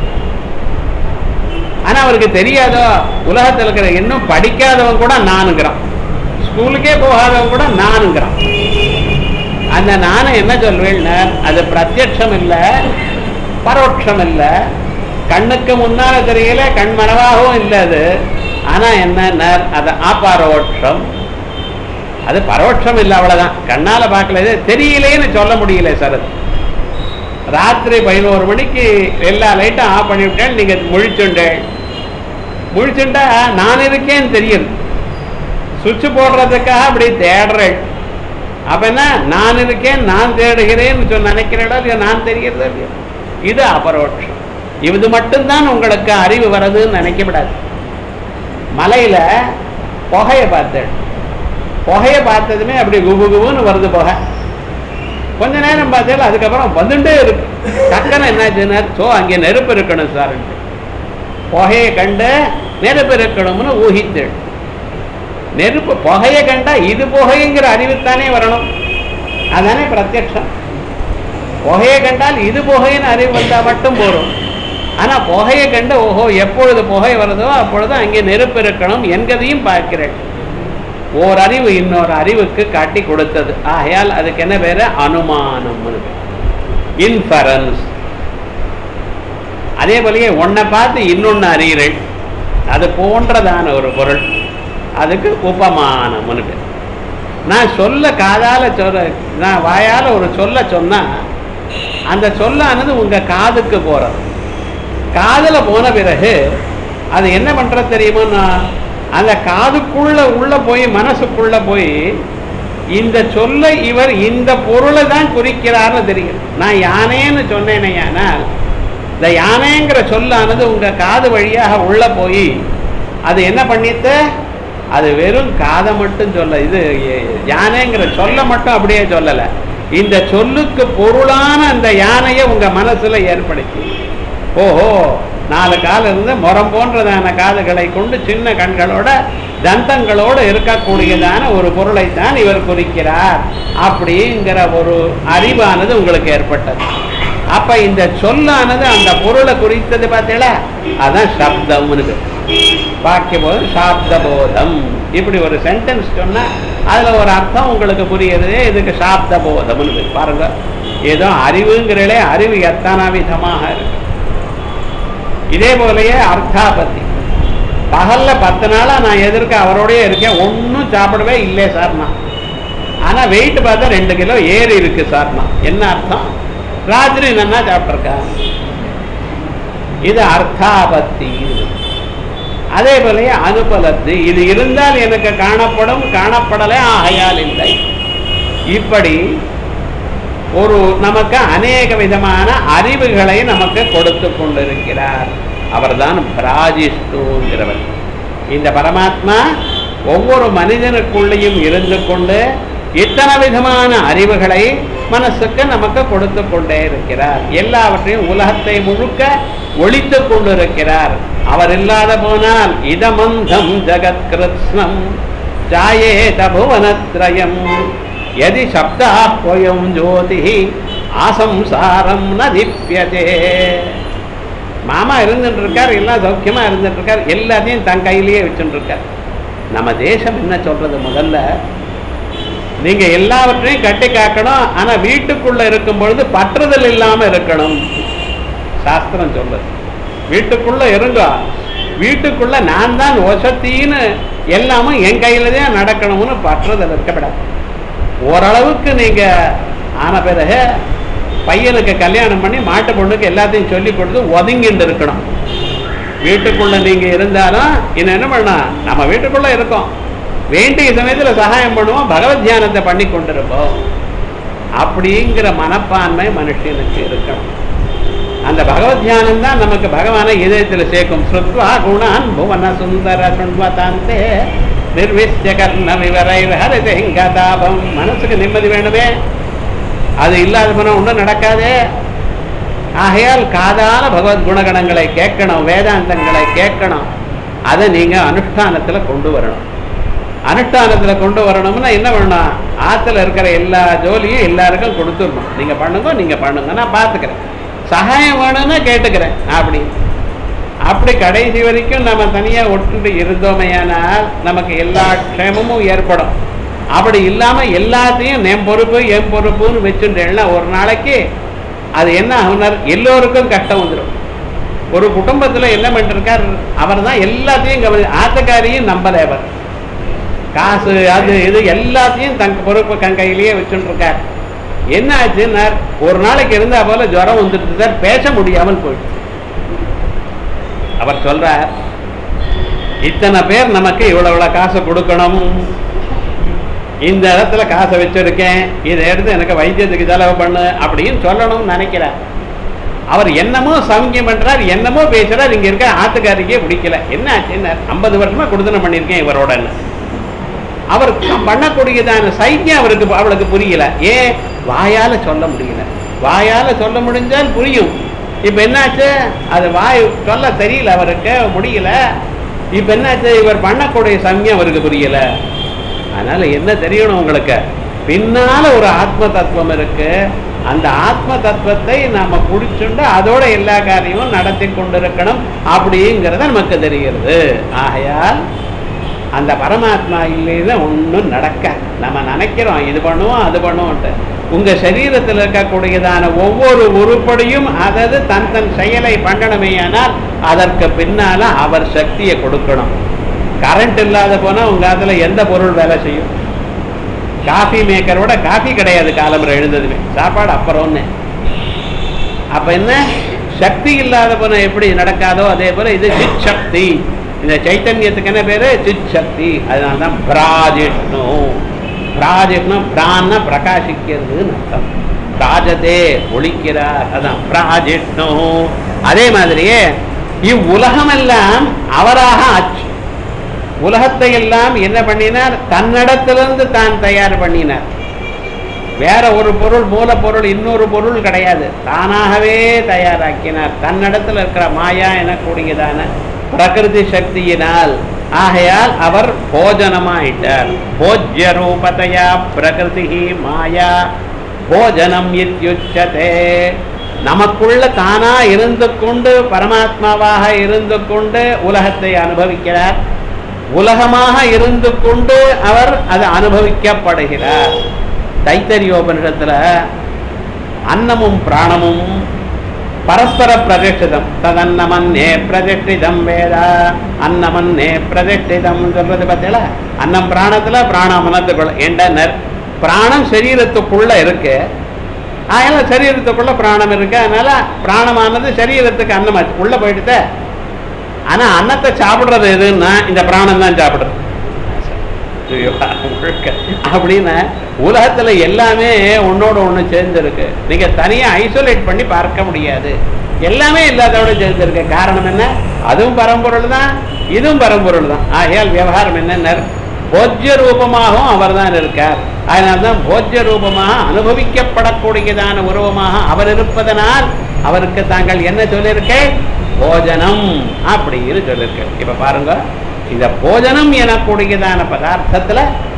ஆனா அவருக்கு தெரியாதோ உலகத்துல இருக்கிற இன்னும் படிக்காதவன் கூட நானுங்கிறான் ஸ்கூலுக்கே போகாதவன் கூட நானுங்கிறான் அந்த நானை என்ன சொல்வேன்னா அது பிரத்யட்சம் இல்ல பரோட்சம் இல்ல கண்ணுக்கு முன்னால தெரியல கண் மனவாகவும் இல்லை அது ஆனா என்ன அது அபரோட்சம் அது பரோட்சம் இல்லை அவ்வளவுதான் கண்ணால பார்க்கல இது தெரியலேன்னு சொல்ல முடியல சார் அது ராத்திரி பதினோரு மணிக்கு எல்லா லைட்டும் ஆஃப் பண்ணிவிட்டேன் நீங்க முழிச்சுண்டேன் முழிச்சுண்டா நான் இருக்கேன்னு தெரியுது சுவிட்ச் போடுறதுக்காக அப்படி தேடுறேன் அப்ப என்ன நான் இருக்கேன் நான் தேடுகிறேன்னு சொல்லி நினைக்கிறேடோ இல்லையோ நான் தெரிகிறதோ இல்லையோ இது அபரோட்சம் இது மட்டும்தான் உங்களுக்கு அறிவு வர்றதுன்னு நினைக்கப்படாது மலையில புகையை பார்த்தேன் புகையை பார்த்ததுமே அப்படி குபு குபுன்னு வருது புகை கொஞ்ச நேரம் பார்த்தேன் அதுக்கப்புறம் வந்துட்டே இருக்கு டக்குன்னு என்னாச்சுன்னா சோ அங்கே நெருப்பு இருக்கணும் சார் புகையை கண்டு நெருப்பு இருக்கணும்னு ஊகித்தேன் நெருப்பு புகையை கண்டா இது புகைங்கிற அறிவுத்தானே வரணும் அதானே பிரத்யக்ஷம் புகையை கண்டால் இது புகைன்னு அறிவு வந்தா மட்டும் போதும் ஆனா புகையை கண்டு ஓஹோ எப்பொழுது புகை வருதோ அப்பொழுது அங்கே நெருப்பு இருக்கணும் என்கதையும் பார்க்கிறேன் ஓர் அறிவு இன்னொரு அறிவுக்கு காட்டி கொடுத்தது ஆகையால் அதுக்கு என்ன பேரு அனுமானம்னு பேரு இன்ஃபரன்ஸ் அதே போலயே ஒன்றை பார்த்து இன்னொன்று அறிகிறேன் அது போன்றதான ஒரு பொருள் அதுக்கு உபமானம்னு பேர் நான் சொல்ல காதால சொல்ல நான் வாயால ஒரு சொல்ல சொன்னா அந்த சொல்லானது உங்க காதுக்கு போறது காதுல போன பிறகு அது என்ன பண்றது தெரியுமா அந்த காதுக்குள்ள உள்ள போய் மனசுக்குள்ள போய் இந்த சொல்ல இவர் இந்த பொருளை தான் குறிக்கிறார்னு தெரியும் நான் யானேன்னு சொன்னேனையானால் இந்த யானைங்கிற சொல்லானது உங்க காது வழியாக உள்ள போய் அது என்ன பண்ணிட்டு அது வெறும் காதை மட்டும் சொல்ல இது யானைங்கிற சொல்ல மட்டும் அப்படியே சொல்லலை இந்த சொல்லுக்கு பொருளான அந்த யானையை உங்க மனசுல ஏற்படுத்தி ஓஹோ நாலு கால் இருந்து முறம் போன்றதான காதுகளை கொண்டு சின்ன கண்களோட தந்தங்களோடு இருக்கக்கூடியதான ஒரு பொருளைத்தான் இவர் குறிக்கிறார் அப்படிங்கிற ஒரு அறிவானது உங்களுக்கு ஏற்பட்டது அப்ப இந்த சொல்லானது அந்த பொருளை குறித்தது பார்த்தீங்களா அதான் சப்தம்னு பேர் வாக்கிய போதும் சாப்த போதம் இப்படி ஒரு சென்டென்ஸ் சொன்னா அதுல ஒரு அர்த்தம் உங்களுக்கு புரியுறது இதுக்கு சாப்த போதம்னு பேர் பாருங்க ஏதோ அறிவுங்கிறலே அறிவு எத்தனை விதமாக இருக்கு இதே போலயே அர்த்தாபத்தி பகல்ல பத்து நாளா நான் எதிர்க்க அவரோடய இருக்கேன் ஒன்றும் சாப்பிடவே இல்லை சார் நான் ஆனா வெயிட் பார்த்தா ரெண்டு கிலோ ஏறி இருக்கு சார் நான் என்ன அர்த்தம் ராத்திரி நல்லா சாப்பிட்ருக்கேன் இது அர்த்தாபத்தி அதே போலயே அனுபலத்து இது இருந்தால் எனக்கு காணப்படும் காணப்படலை ஆகையால் இல்லை இப்படி ஒரு நமக்கு அநேக விதமான அறிவுகளை நமக்கு கொடுத்து கொண்டிருக்கிறார் அவர்தான் பிராஜிஷ்டுங்கிறவர் இந்த பரமாத்மா ஒவ்வொரு மனிதனுக்குள்ளேயும் இருந்து கொண்டு இத்தனை விதமான அறிவுகளை மனசுக்கு நமக்கு கொடுத்து கொண்டே இருக்கிறார் எல்லாவற்றையும் உலகத்தை முழுக்க ஒழித்து கொண்டிருக்கிறார் அவர் இல்லாத போனால் இதமந்தம் ஜகத் கிருத்ஸ்னம் ஜாயேத புவனத்ரயம் எதி சப்தாஹ்வயம் ஜோதி ஆசம்சாரம் ந திப்யதே மாமா இருந்துட்டு இருக்கார் எல்லாம் சௌக்கியமா இருந்துட்டு இருக்கார் எல்லாத்தையும் தன் கையிலேயே வச்சுட்டு இருக்கார் நம்ம தேசம் என்ன சொல்றது முதல்ல நீங்க எல்லாவற்றையும் கட்டி காக்கணும் ஆனா வீட்டுக்குள்ள இருக்கும் பொழுது பற்றுதல் இல்லாம இருக்கணும் சாஸ்திரம் சொல்றது வீட்டுக்குள்ள இருங்க வீட்டுக்குள்ள நான் தான் வசத்தின்னு எல்லாமும் என் கையில தான் நடக்கணும்னு பற்றுதல் இருக்கப்படாது ஓரளவுக்கு நீங்க ஆன பிறகு பையனுக்கு கல்யாணம் பண்ணி மாட்டு பொண்ணுக்கு எல்லாத்தையும் சொல்லி கொடுத்து ஒதுங்கிட்டு இருக்கணும் வீட்டுக்குள்ள நீங்க இருந்தாலும் இன்னும் என்ன பண்ணலாம் நம்ம வீட்டுக்குள்ள இருக்கோம் வேண்டிய சமயத்துல சகாயம் பண்ணுவோம் பகவத் தியானத்தை பண்ணி கொண்டிருப்போம் அப்படிங்கிற மனப்பான்மை மனுஷனுக்கு இருக்கணும் அந்த பகவத் தியானம் தான் நமக்கு பகவானை இதயத்தில் சேர்க்கும் ஸ்ருத்வா குணான் புவன சுந்தர சுண்வதாந்தே நிர்விஷ்ய கர்ண விவரை ஹரிதேங்கதாபம் மனசுக்கு நிம்மதி வேணுமே அது இல்லாத போனால் ஒன்றும் நடக்காதே ஆகையால் காதால பகவத் குணகணங்களை கேட்கணும் வேதாந்தங்களை கேட்கணும் அதை நீங்க அனுஷ்டானத்துல கொண்டு வரணும் அனுஷ்டானத்துல கொண்டு வரணும்னா என்ன பண்ணணும் ஆத்துல இருக்கிற எல்லா ஜோலியும் எல்லாருக்கும் கொடுத்துடணும் நீங்க பண்ணுங்க நீங்க பண்ணுங்க நான் பார்த்துக்கிறேன் சகாயம் வேணும்னா கேட்டுக்கிறேன் அப்படி அப்படி கடைசி வரைக்கும் நம்ம தனியா ஒட்டுண்டு இருந்தோமையானால் நமக்கு எல்லா க்ஷேமமும் ஏற்படும் அப்படி இல்லாம எல்லாத்தையும் என் பொறுப்பு என் பொறுப்புன்னு வச்சுட்டேன்னா ஒரு நாளைக்கு அது என்ன ஆகுனார் எல்லோருக்கும் கஷ்டம் வந்துடும் ஒரு குடும்பத்துல என்ன பண்ணிருக்கார் அவர் தான் எல்லாத்தையும் கவனி ஆத்தக்காரியும் நம்பல அவர் காசு அது இது எல்லாத்தையும் தன் பொறுப்பு கண் கையிலேயே வச்சுட்டு இருக்கார் என்ன ஆச்சுன்னா ஒரு நாளைக்கு இருந்தா போல ஜுரம் வந்துட்டு சார் பேச முடியாமல் போயிடுச்சு அவர் சொல்றார் இத்தனை பேர் நமக்கு இவ்வளவு இவ்வளவு காசு கொடுக்கணும் இந்த இடத்துல காசை வச்சிருக்கேன் இதை எடுத்து எனக்கு வைத்தியத்துக்கு செலவு பண்ணு அப்படின்னு சொல்லணும்னு நினைக்கிறார் அவர் என்னமோ சௌக்கியம் பண்றார் என்னமோ பேசுறார் இங்க இருக்க ஆத்துக்காரிக்கே பிடிக்கல என்ன ஆச்சுன்னு ஐம்பது வருஷமா கொடுத்தனம் பண்ணியிருக்கேன் இவரோட அவர் பண்ணக்கூடியதான சைக்கியம் அவருக்கு அவளுக்கு புரியல ஏன் வாயால சொல்ல முடியல வாயால சொல்ல முடிஞ்சால் புரியும் இப்ப என்னாச்சு அது வாய் சொல்ல தெரியல அவருக்கு முடியல இப்ப என்னாச்சு இவர் பண்ணக்கூடிய சமயம் அவருக்கு புரியல அதனால என்ன தெரியணும் உங்களுக்கு பின்னால ஒரு ஆத்ம தத்துவம் இருக்கு அந்த ஆத்ம தத்துவத்தை நாம புடிச்சுண்டு அதோட எல்லா காரியமும் நடத்தி கொண்டிருக்கணும் அப்படிங்கிறத நமக்கு தெரிகிறது ஆகையால் அந்த பரமாத்மா இல்லைன்னா ஒன்றும் நடக்க நம்ம நினைக்கிறோம் இது பண்ணுவோம் அது பண்ணுவோம்ட்டு உங்க சரீரத்தில் இருக்கக்கூடியதான ஒவ்வொரு உருப்படியும் அதது தன் தன் செயலை பண்ணணுமேயானால் அதற்கு பின்னால அவர் சக்தியை கொடுக்கணும் கரண்ட் இல்லாத போனா உங்க அதுல எந்த பொருள் வேலை செய்யும் காஃபி மேக்கரோட காஃபி கிடையாது காலம்பரம் எழுந்ததுமே சாப்பாடு அப்புறம்னு அப்ப என்ன சக்தி இல்லாத போன எப்படி நடக்காதோ அதே போல இது சித் சக்தி இந்த சைத்தன்யத்துக்கு என்ன பேரு சித் சக்தி அதனால தான் பிராஜிஷ்ணு பிராஜிஷ்ணு பிரான்னா பிரகாசிக்கிறதுன்னு அர்த்தம் பிராஜதே ஒழிக்கிறார் அதான் பிராஜிஷ்ணு அதே மாதிரியே இவ்வுலகமெல்லாம் அவராக ஆச்சு உலகத்தை எல்லாம் என்ன பண்ணினார் தன்னிடத்திலிருந்து தான் தயார் பண்ணினார் வேற ஒரு பொருள் மூலப்பொருள் இன்னொரு பொருள் கிடையாது தானாகவே தயாராக்கினார் தன்னிடத்தில் இருக்கிற மாயா எனக்கூடியதான பிரகிருதி சக்தியினால் ஆகையால் அவர் போஜனமாயிட்டார் போஜ்ய ரூபதையா பிரகிருதி மாயா போஜனம் இத்யுச்சதே நமக்குள்ள தானா இருந்து கொண்டு பரமாத்மாவாக இருந்து கொண்டு உலகத்தை அனுபவிக்கிறார் உலகமாக இருந்து கொண்டு அவர் அது அனுபவிக்கப்படுகிறார் தைத்தரியோபனிஷத்துல அன்னமும் பிராணமும் பரஸ்பர பிரதிஷ்டிதம் ததன்னமன்னே பிரதிஷ்டிதம் வேத அன்னமன்னே பிரதிஷ்டிதம் சொல்றது பார்த்தீங்களா அன்னம் பிராணத்துல பிராணம் மனத்துக்குள்ள ஏண்டனர் பிராணம் சரீரத்துக்குள்ள இருக்கு அதனால சரீரத்துக்குள்ள பிராணம் இருக்கு அதனால பிராணமானது சரீரத்துக்கு அன்னமாச்சு உள்ள போயிடுத ஆனா அன்னத்தை சாப்பிடுறது எதுன்னா இந்த பிராணம் தான் சாப்பிடுறது முழுக்க அப்படின்னா உலகத்துல எல்லாமே ஒன்னோட ஒண்ணு சேர்ந்திருக்கு நீங்க தனியா ஐசோலேட் பண்ணி பார்க்க முடியாது எல்லாமே இல்லாதோட சேர்ந்திருக்கு காரணம் என்ன அதுவும் பரம்பொருள் தான் இதுவும் பரம்பொருள் தான் ஆகையால் விவகாரம் என்ன போஜ்ய ரூபமாகவும் அவர் தான் இருக்கார் அதனால்தான் போஜ்ய ரூபமாக அனுபவிக்கப்படக்கூடியதான உருவமாக அவர் இருப்பதனால் அவருக்கு தாங்கள் என்ன சொல்லியிருக்கேன் போஜனம் அப்படின்னு சொல்லியிருக்கேன் இப்ப பாருங்க இந்த போஜனம் எனக்கூடியதான பதார்த்தத்துல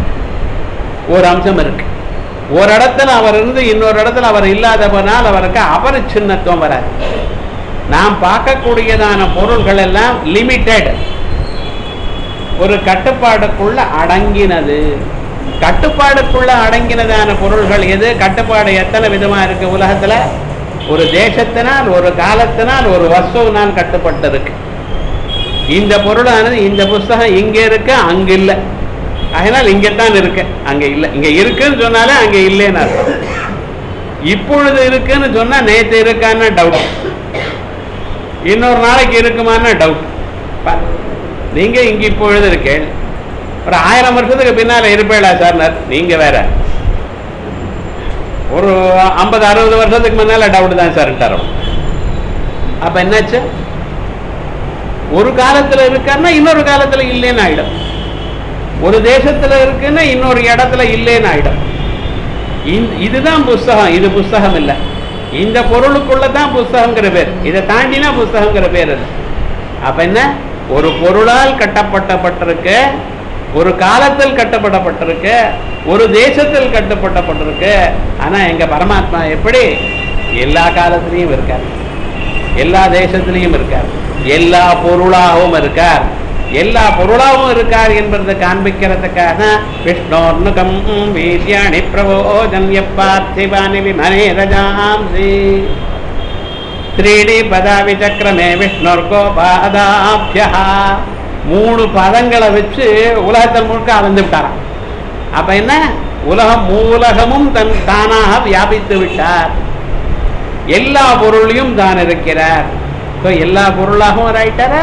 ஒரு அம்சம் இருக்கு ஒரு இடத்துல அவர் இருந்து இன்னொரு இடத்துல அவர் இல்லாத போனால் அவருக்கு அபரிச்சின்னத்துவம் வராது நாம் பார்க்கக்கூடியதான பொருள்கள் எல்லாம் லிமிட்டெட் ஒரு கட்டுப்பாடுக்குள்ள அடங்கினது கட்டுப்பாடுக்குள்ள அடங்கினதான பொருள்கள் எது கட்டுப்பாடு எத்தனை விதமா இருக்கு உலகத்துல ஒரு தேசத்தினால் ஒரு காலத்தினால் ஒரு வஸ்துவினால் கட்டுப்பட்டு இருக்கு இந்த பொருளானது இந்த புஸ்தகம் இங்க இருக்கு அங்க இல்ல அதனால் இங்கத்தான் இருக்கு அங்க இல்ல இங்க இருக்குன்னு சொன்னாலே அங்க இல்லைன்னு அர்த்தம் இப்பொழுது இருக்குன்னு சொன்னா நேத்து இருக்கான்னு டவுட் இன்னொரு நாளைக்கு இருக்குமான்னு டவுட் நீங்க இங்க இப்பொழுது இருக்கேன் ஒரு ஆயிரம் வருஷத்துக்கு பின்னால இருப்பேடா சார் நீங்க வேற ஒரு ஐம்பது அறுபது வருஷத்துக்கு முன்னால டவுட் தான் சார் அப்ப என்னாச்சு ஒரு காலத்துல இருக்காருன்னா இன்னொரு காலத்துல இல்லைன்னு ஆயிடும் ஒரு தேசத்துல இருக்குன்னா இன்னொரு இடத்துல இல்லைன்னு ஆயிடும் இதுதான் புஸ்தகம் இது புஸ்தகம் இல்லை இந்த பொருளுக்குள்ளதான் புஸ்தகங்கிற பேர் இதை தாண்டினா புஸ்தகங்கிற பேர் அது அப்ப என்ன ஒரு பொருளால் கட்டப்பட்டப்பட்டிருக்கு ஒரு காலத்தில் கட்டப்படப்பட்டிருக்கு ஒரு தேசத்தில் கட்டப்பட்டப்பட்டிருக்கு ஆனா எங்க பரமாத்மா எப்படி எல்லா காலத்திலையும் இருக்கார் எல்லா தேசத்திலையும் இருக்கார் எல்லா பொருளாகவும் இருக்கார் எல்லா பொருளாகவும் இருக்கார் என்பதை காண்பிக்கிறதுக்காக விஷ்ணோர்னுகம் வீசியாணி பிரபோஜன்ய பார்த்திவானி விமனே ரஜாம்சி த்ரீடி பதாவி சக்கரமே விஷ்ணுர்கோபாதாபியா மூணு பதங்களை வச்சு உலகத்தில் முழுக்க அளந்து விட்டாராம் அப்ப என்ன உலகம் மூலகமும் தன் தானாக வியாபித்து விட்டார் எல்லா பொருளையும் தான் இருக்கிறார் எல்லா பொருளாகவும் அவர் ஆயிட்டாரா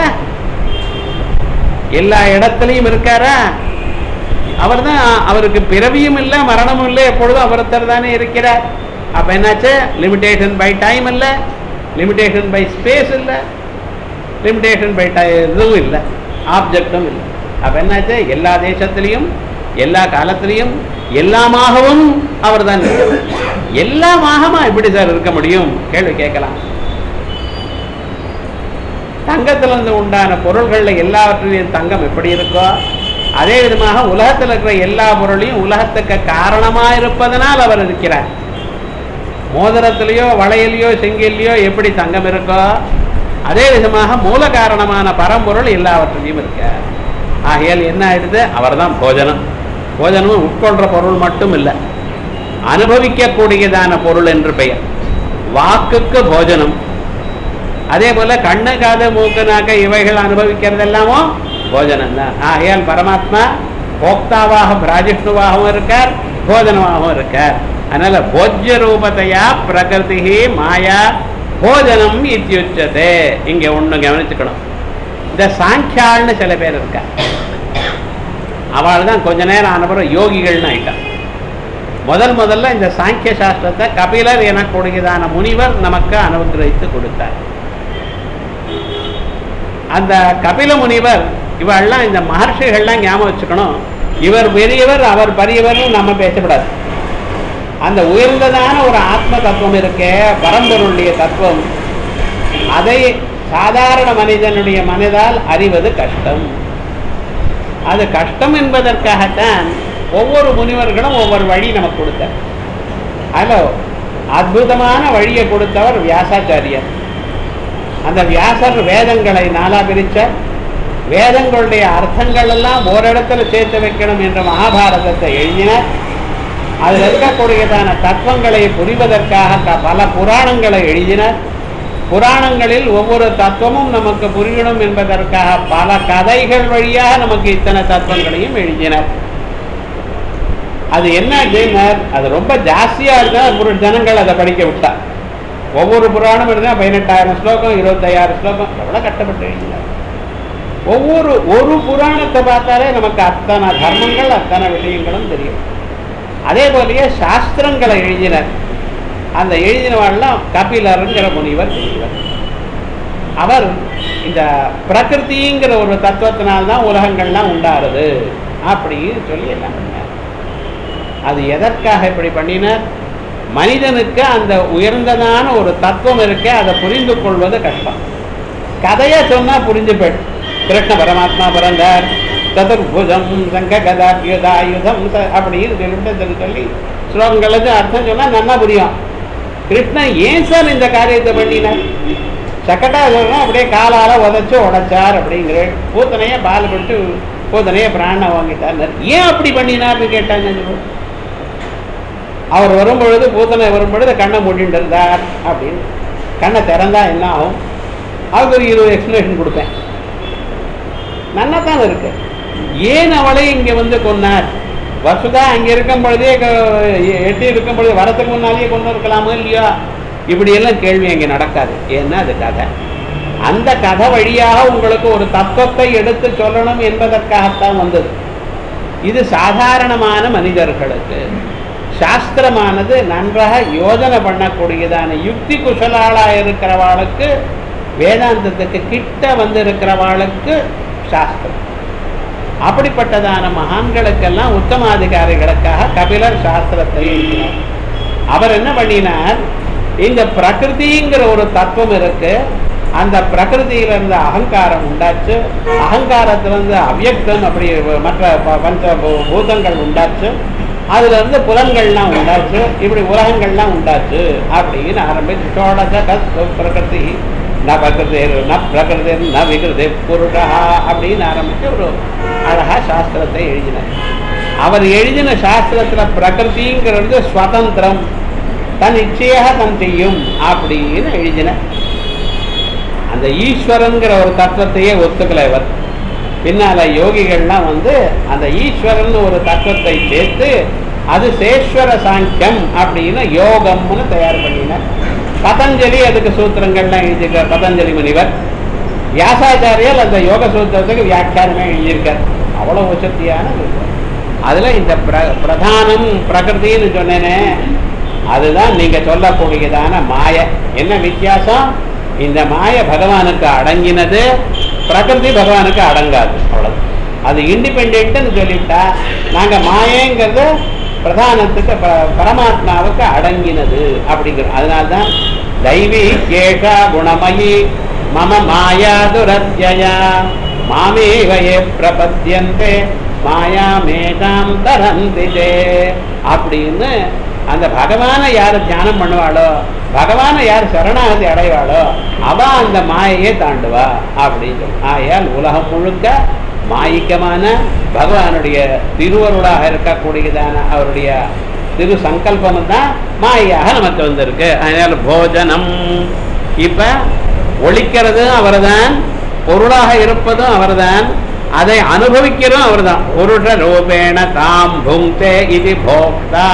எல்லா இடத்துலையும் இருக்காரா அவர் தான் அவருக்கு பிறவியும் இல்லை மரணமும் இல்லை எப்பொழுதும் அவர்த்தர் தானே இருக்கிறார் அப்ப என்னாச்சு லிமிடேஷன் பை டைம் இல்லை லிமிடேஷன் பை ஸ்பேஸ் இல்லை லிமிடேஷன் பை இதுவும் இல்லை ஆப்ஜெக்டும் இல்லை அப்ப என்னாச்சு எல்லா தேசத்திலையும் எல்லா காலத்திலையும் எல்லாமாகவும் அவர் தான் எல்லாமாகமா எப்படி சார் இருக்க முடியும் கேள்வி கேட்கலாம் தங்கத்திலிருந்து உண்டான பொருள்கள்ல எல்லாவற்றிலையும் தங்கம் எப்படி இருக்கோ அதே விதமாக உலகத்தில் இருக்கிற எல்லா பொருளையும் உலகத்துக்கு காரணமா இருப்பதனால் அவர் இருக்கிறார் மோதிரத்திலேயோ வளையலையோ செங்கிலையோ எப்படி தங்கம் இருக்கோ அதே விதமாக மூல காரணமான பரம்பொருள் எல்லாவற்றிலையும் இருக்க ஆகையால் என்ன ஆயிடுது அவர்தான் போஜனம் போஜனமும் உட்கொள்ற பொருள் மட்டும் இல்லை அனுபவிக்கக்கூடியதான பொருள் என்று பெயர் வாக்குக்கு போஜனம் அதே போல கண்ணு காது மூக்கு நாக்க இவைகள் அனுபவிக்கிறது எல்லாமோ போஜனம் தான் ஆகையால் பரமாத்மா போக்தாவாக பிராஜிஷ்ணுவாகவும் இருக்கார் போஜனமாகவும் இருக்கார் அதனால போஜ்ய ரூபத்தையா பிரகிருதி மாயா போஜனம் இத்தியுச்சதே இங்க ஒண்ணு கவனிச்சுக்கணும் இந்த சாங்கியாள்னு சில பேர் இருக்கா அவள் தான் கொஞ்ச நேரம் ஆனப்புறம் யோகிகள்னு ஆயிட்டான் முதல் முதல்ல இந்த சாங்கிய சாஸ்திரத்தை கபிலர் எனக்கூடியதான முனிவர் நமக்கு அனுகிரகித்து கொடுத்தார் அந்த கபில முனிவர் இவெல்லாம் இந்த மகர்ஷிகள்லாம் ஞாபகம் வச்சுக்கணும் இவர் பெரியவர் அவர் பெரியவர்னு நம்ம பேசக்கூடாது அந்த உயர்ந்ததான ஒரு ஆத்ம தத்துவம் இருக்கே பரம்பொருளுடைய தத்துவம் அதை சாதாரண மனிதனுடைய மனதால் அறிவது கஷ்டம் அது கஷ்டம் என்பதற்காகத்தான் ஒவ்வொரு முனிவர்களும் ஒவ்வொரு வழி நமக்கு கொடுத்தார் அதில் அற்புதமான வழியை கொடுத்தவர் வியாசாச்சாரியர் அந்த வியாசர் வேதங்களை நாலா பிரிச்சார் வேதங்களுடைய அர்த்தங்கள் எல்லாம் ஓரிடத்துல சேர்த்து வைக்கணும் என்ற மகாபாரதத்தை எழுதினார் அதில் இருக்கக்கூடியதான தத்துவங்களை புரிவதற்காக க- பல புராணங்களை எழுதினார் புராணங்களில் ஒவ்வொரு தத்துவமும் நமக்கு புரியணும் என்பதற்காக பல கதைகள் வழியாக நமக்கு இத்தனை தத்துவங்களையும் எழுதினார் அது என்ன ஜெயினர் அது ரொம்ப ஜாஸ்தியா இருந்தா ஒரு ஜனங்கள் அதை படிக்க விட்டா ஒவ்வொரு புராணம் இருந்தால் பதினெட்டாயிரம் ஸ்லோகம் இருபத்தையாயிரம் ஸ்லோகம் எவ்வளவு கஷ்டப்பட்டு எழுதினார் ஒவ்வொரு ஒரு புராணத்தை பார்த்தாலே நமக்கு அத்தனை தர்மங்கள் அத்தனை விஷயங்களும் தெரியும் அதே போலயே சாஸ்திரங்களை எழுதினர் அந்த எழுதினவாள்லாம் கபிலருங்கிற முனிவர் பெரியவர் அவர் இந்த பிரகிருதிங்கிற ஒரு தத்துவத்தினால்தான் உலகங்கள்லாம் உண்டாருது அப்படின்னு சொல்லி எல்லாம் பண்ணார் அது எதற்காக இப்படி பண்ணினார் மனிதனுக்கு அந்த உயர்ந்ததான ஒரு தத்துவம் இருக்கு அதை புரிந்து கொள்வது கஷ்டம் கதையை சொன்னா புரிஞ்சு போயிடும் கிருஷ்ண பரமாத்மா பிறந்தார் சதுர்புஜம் சங்க கதாயுதம் அப்படின்னு சொல்லிட்டு சொல்லி சொல்லி ஸ்லோகங்களுக்கு அர்த்தம் சொன்னா நல்லா புரியும் கிருஷ்ணன் ஏன் சார் இந்த காரியத்தை பண்ணினார் சக்கட்டா சொல்றோம் அப்படியே காலால உதைச்சு உடைச்சார் அப்படிங்கிற பூத்தனைய பால் கொடுத்து பூத்தனைய பிராண வாங்கிட்டார் ஏன் அப்படி பண்ணினார்னு கேட்டாங்க அவர் வரும்பொழுது பூத்தனை வரும்பொழுது கண்ணை மூடிட்டு இருந்தார் அப்படின்னு கண்ணை திறந்தா என்ன ஆகும் அதுக்கு ஒரு இருபது எக்ஸ்பிளேஷன் கொடுப்பேன் நல்லா தான் இருக்கு ஏன் அவளை இங்க வந்து கொன்னார் வசுதா அங்க இருக்கும் பொழுதே க- எட்டி இருக்கும் பொழுது வரத்துக்கு முன்னாலேயே கொண்டு இருக்கலாமோ இல்லையா இப்படி எல்லாம் கேள்வி அங்க நடக்காது ஏன்னா அது கதை அந்த கதை வழியாக உங்களுக்கு ஒரு தத்துவத்தை எடுத்து சொல்லணும் என்பதற்காகத்தான் வந்தது இது சாதாரணமான மனிதர்களுக்கு சாஸ்திரமானது நன்றாக யோஜனை பண்ணக்கூடியதான யுக்தி குசலாளா இருக்கிறவாளுக்கு வேதாந்தத்துக்கு கிட்ட வந்து இருக்கிறவாளுக்கு சாஸ்திரம் அப்படிப்பட்டதான மகான்களுக்கெல்லாம் உத்தமாதிகாரிகளுக்காக கபிலர் சாஸ்திரத்தை எழுதினார் அவர் என்ன பண்ணினார் இந்த பிரகிருதிங்கிற ஒரு தத்துவம் இருக்கு அந்த பிரகிருதியில இருந்து அகங்காரம் உண்டாச்சு அகங்காரத்துல இருந்து அவ்யக்தம் அப்படி மற்ற ப- பஞ்ச பூ- பூதங்கள் உண்டாச்சு அதுல இருந்து புலன்கள்லாம் உண்டாச்சு இப்படி உலகங்கள்லாம் உண்டாச்சு அப்படின்னு ஆரம்பிச்சு சோடச கஸ்து பிரகிருதி ந பிரகிருதி ந பிரகிருதி ந விகிருதி புருஷா அப்படின்னு ஆரம்பிச்சு ஒரு அழகா சாஸ்திரத்தை எழுதினார் அவர் எழுதின சாஸ்திரத்துல பிரகிருதிங்கிறது சுதந்திரம் தன் இச்சையாக தன் செய்யும் அப்படின்னு எழுதினார் அந்த ஈஸ்வரன்கிற ஒரு தத்துவத்தையே ஒத்துக்கல இவர் பின்னால யோகிகள்லாம் வந்து அந்த ஈஸ்வரன் ஒரு தத்துவத்தை சேர்த்து அது சேஸ்வர சாங்கியம் அப்படின்னு யோகம்னு தயார் பண்ணினார் பதஞ்சலி அதுக்கு சூத்திரங்கள்லாம் எழுதியிருக்கார் பதஞ்சலி முனிவர் வியாசாச்சாரியர் அந்த யோக சூத்திரத்துக்கு வியாக்கியானமே எழுதியிருக்கார் அவ்வளவு உச்சத்தியான சூத்திரம். அதுல இந்த பிர- பிரதானம் பிரகிருதின்னு சொன்னேனே அதுதான் நீங்க சொல்லக்கூடியதான மாய என்ன வித்தியாசம் இந்த மாய பகவானுக்கு அடங்கினது பிரகிருதி பகவானுக்கு அடங்காது அவ்வளவு அது இண்டிபெண்ட்னு சொல்லிட்டா நாங்க மாயங்கிறது பிரதானத்துக்கு ப- பரமாத்மாவுக்கு அடங்கினது அப்படிங்கிறோம் அதனால்தான் தெய்வீ கேஷா குணமயி மம மாயா துரத்யயா மாமேவயே பிரபத்தியந்தே மாயா மேதாம் தரந்திதே அப்படின்னு அந்த பகவானை யார் தியானம் பண்ணுவாளோ பகவானை யார் சரணாகதி அடைவாளோ அவ அந்த மாயையே தாண்டுவா அப்படின்னு சொல்லி. ஆகையால் உலகம் முழுக்க மாயிக்கமான பகவானுடைய திருவருளாக இருக்கக்கூடியதான அவருடைய திரு சங்கல்பம் தான் மாயாக நமக்கு வந்திருக்கு அதனால போஜனம் இப்ப ஒழிக்கிறதும் அவர்தான் பொருளாக இருப்பதும் அவர்தான் அதை அனுபவிக்கிறதும் அவர்தான் புருஷ ரூபேண தாம் புங்தே இது போக்தா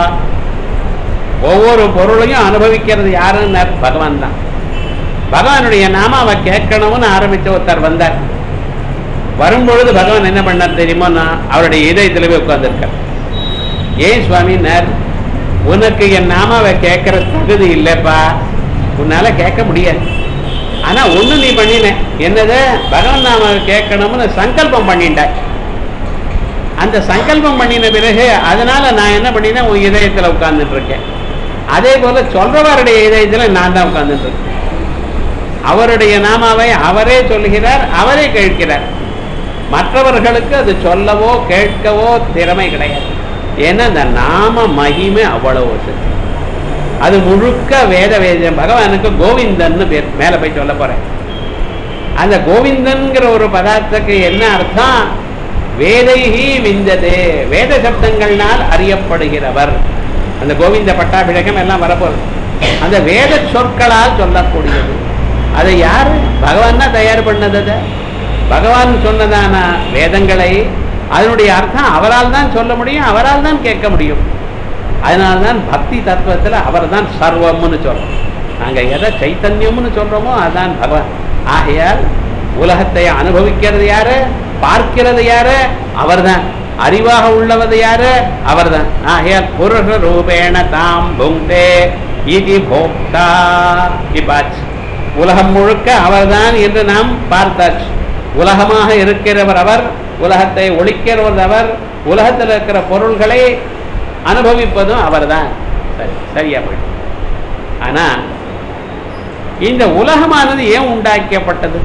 ஒவ்வொரு பொருளையும் அனுபவிக்கிறது யாருன்னு பகவான் தான் பகவானுடைய நாமாவை கேட்கணும்னு ஆரம்பிச்ச ஒருத்தர் வந்தார் வரும்பொழுது பகவான் என்ன பண்ணார் தெரியுமா நான் அவருடைய இதயத்தில் போய் உட்கார்ந்துருக்கார் ஏன் சுவாமினார் உனக்கு என் நாமாவை கேட்கற தகுதி இல்லைப்பா உன்னால கேட்க முடியாது ஆனா ஒண்ணு நீ பண்ணின என்னது பகவான் நாமாவை கேட்கணும்னு சங்கல்பம் பண்ணிட்டாய் அந்த சங்கல்பம் பண்ணின பிறகு அதனால நான் என்ன பண்ணினேன் உன் இதயத்துல உட்கார்ந்துட்டு இருக்கேன் அதே போல சொல்றவருடைய இதயத்துல நான் தான் உட்கார்ந்துட்டு இருக்கேன் அவருடைய நாமாவை அவரே சொல்கிறார் அவரே கேட்கிறார் மற்றவர்களுக்கு அது சொல்லவோ கேட்கவோ திறமை கிடையாது ஏன்னா அந்த நாம மகிமை அவ்வளவு சக்தி அது முழுக்க வேத வேதம் பகவானுக்கு கோவிந்தன்னு பேர் மேல போய் சொல்ல போறேன் அந்த கோவிந்தன்கிற ஒரு பதார்த்தத்துக்கு என்ன அர்த்தம் வேதைஹி விந்ததே வேத சப்தங்கள்னால் அறியப்படுகிறவர் அந்த கோவிந்த பட்டாபிஷேகம் எல்லாம் வரப்போகுது அந்த வேத சொற்களால் சொல்லக்கூடியது அதை யாரு பகவான் தான் தயார் பண்ணது அதை பகவான் சொன்னதான வேதங்களை அதனுடைய அர்த்தம் அவரால் தான் சொல்ல முடியும் அவரால் தான் கேட்க முடியும் அதனால்தான் பக்தி தத்துவத்தில் அவர் தான் சர்வம்னு சொல்றோம் நாங்க எதை சைத்தன்யம்னு சொல்றோமோ அதான் பகவான் ஆகையால் உலகத்தை அனுபவிக்கிறது யாரு பார்க்கிறது யாரு அவர்தான் அறிவாக உள்ளவது யாரு அவர்தான் ஆகையால் புருஷ ரூபேண தாம் புங்தே இது போக்தா இப்பாச்சு உலகம் முழுக்க அவர்தான் என்று நாம் பார்த்தாச்சு உலகமாக இருக்கிறவர் அவர் உலகத்தை ஒழிக்கிறவர் அவர் உலகத்தில் இருக்கிற பொருள்களை அனுபவிப்பதும் அவர்தான் சரி சரியா போயிடும் ஆனா இந்த உலகமானது ஏன் உண்டாக்கப்பட்டது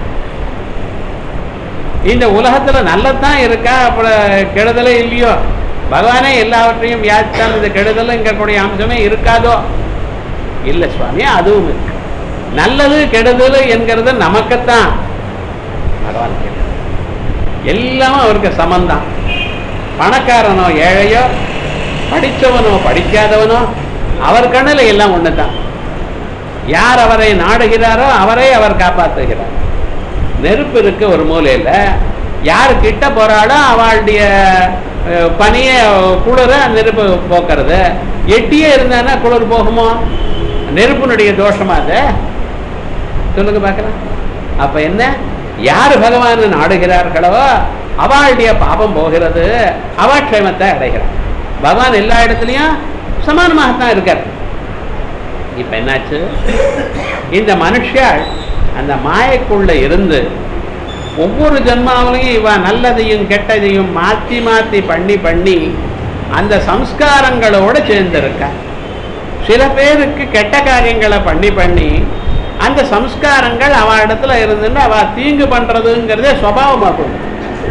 இந்த உலகத்துல நல்லதான் இருக்கா அப்புறம் கெடுதலே இல்லையோ பகவானே எல்லாவற்றையும் வியாச்சான் இந்த கெடுதலுங்கக்கூடிய அம்சமே இருக்காதோ இல்லை சுவாமி அதுவும் இருக்கு நல்லது கெடுதல் என்கிறது நமக்குத்தான் பகவான் கேட்க எல்லாமே அவருக்கு சமந்தான் பணக்காரனோ ஏழையோ படித்தவனோ படிக்காதவனோ அவர் கண்ணில் எல்லாம் ஒன்று தான் யார் அவரை நாடுகிறாரோ அவரை அவர் காப்பாற்றுகிறார் நெருப்பு இருக்கு ஒரு மூலையில் யார் கிட்ட போறாளோ அவளுடைய அஹ், பனிய குளிர நெருப்பு போக்குறது எட்டியே இருந்தானா குளிர் போகுமோ நெருப்பினுடைய தோஷமா அது சொல்லுங்க பார்க்கலாம் அப்ப என்ன யார் பகவான் நாடுகிறார்களோ அவளுடைய பாபம் போகிறது அவ க்ஷேமத்தை அடைகிறார் பகவான் எல்லா இடத்துலையும் சமானமாகத்தான் இருக்கார் இப்ப என்னாச்சு இந்த மனுஷாள் அந்த மாயக்குள்ள இருந்து ஒவ்வொரு ஜென்மாவிலையும் இவ நல்லதையும் கெட்டதையும் மாத்தி மாத்தி பண்ணி பண்ணி அந்த சம்ஸ்காரங்களோட சேர்ந்திருக்கா சில பேருக்கு கெட்ட காரியங்களை பண்ணி பண்ணி அந்த சம்ஸ்காரங்கள் அவ இடத்துல இருந்துட்டு அவ தீங்கு பண்றதுங்கிறதே சுவாவமா போகும்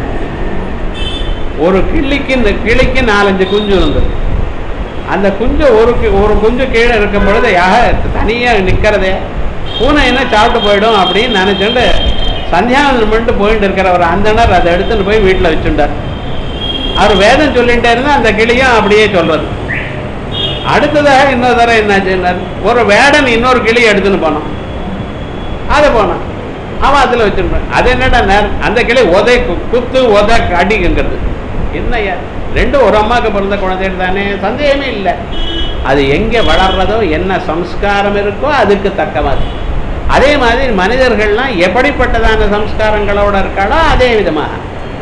ஒரு கிளிக்கு இந்த கிளிக்கு நாலஞ்சு குஞ்சு இருந்தது அந்த குஞ்சு ஒரு கி- ஒரு குஞ்சு கீழே இருக்கும் பொழுது யாக தனியா நிக்கிறதே பூனை என்ன சாப்பிட்டு போயிடும் அப்படின்னு நினைச்சுட்டு சந்தியாவந்தனம் பண்ணிட்டு போயிட்டு இருக்கிற ஒரு அந்தனர் அதை எடுத்துட்டு போய் வீட்டில் வச்சுட்டார் அவர் வேதம் சொல்லிட்டே இருந்தா அந்த கிளியும் அப்படியே சொல்றது அடுத்ததாக இன்னொரு தடவை என்னாச்சுன்னார் ஒரு வேடன் இன்னொரு கிளி எடுத்துன்னு போனான் அதை போனான் அவன் அதில் வச்சிருப்பான் அது என்னடா நேர் அந்த கிளி உதை கு- குத்து உத அடிங்கிறது என்னய்யா ரெண்டும் ஒரு அம்மாவுக்கு பிறந்த குழந்தைகள் தானே சந்தேகமே இல்லை அது எங்கே வளர்றதோ என்ன சம்ஸ்காரம் இருக்கோ அதுக்கு தக்க மாதிரி அதே மாதிரி மனிதர்கள்லாம் எப்படிப்பட்டதான சம்ஸ்காரங்களோட இருக்காளோ அதே விதமாக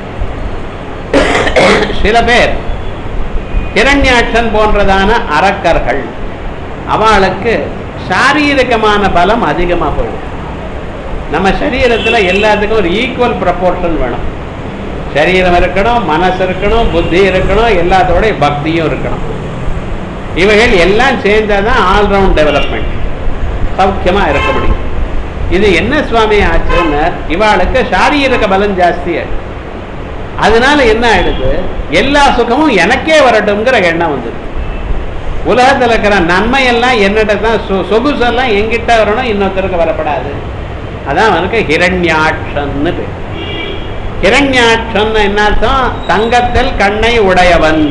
சில பேர் கிரண்யாட்சன் போன்றதான அரக்கர்கள் அவளுக்கு சாரீரிகமான பலம் அதிகமாக போயிடும் நம்ம சரீரத்தில் எல்லாத்துக்கும் ஒரு ஈக்குவல் ப்ரப்போர்ஷன் வேணும் சரீரம் இருக்கணும் மனசு இருக்கணும் புத்தி இருக்கணும் எல்லாத்தோட பக்தியும் இருக்கணும் இவைகள் எல்லாம் சேர்ந்தாதான் ஆல்ரவுண்ட் டெவலப்மெண்ட் சௌக்கியமாக இருக்க முடியும் இது என்ன சுவாமி ஆச்சுன்னு இவாளுக்கு சாரீரிக பலம் ஜாஸ்தி ஆயிடுது அதனால என்ன ஆயிடுது எல்லா சுகமும் எனக்கே வரட்டும்ங்கிற எண்ணம் வந்துடுது உலகத்தில் இருக்கிற நன்மையெல்லாம் என்னிட்ட தான் சொ சொகுசெல்லாம் எங்கிட்ட வரணும் இன்னொருத்தருக்கு வரப்படாது அதான் அவனுக்கு ஹிரண்யாட்சன்னு பேர் ஹிரண்யாட்சன் என்ன அர்த்தம் தங்கத்தில் கண்ணை உடையவன்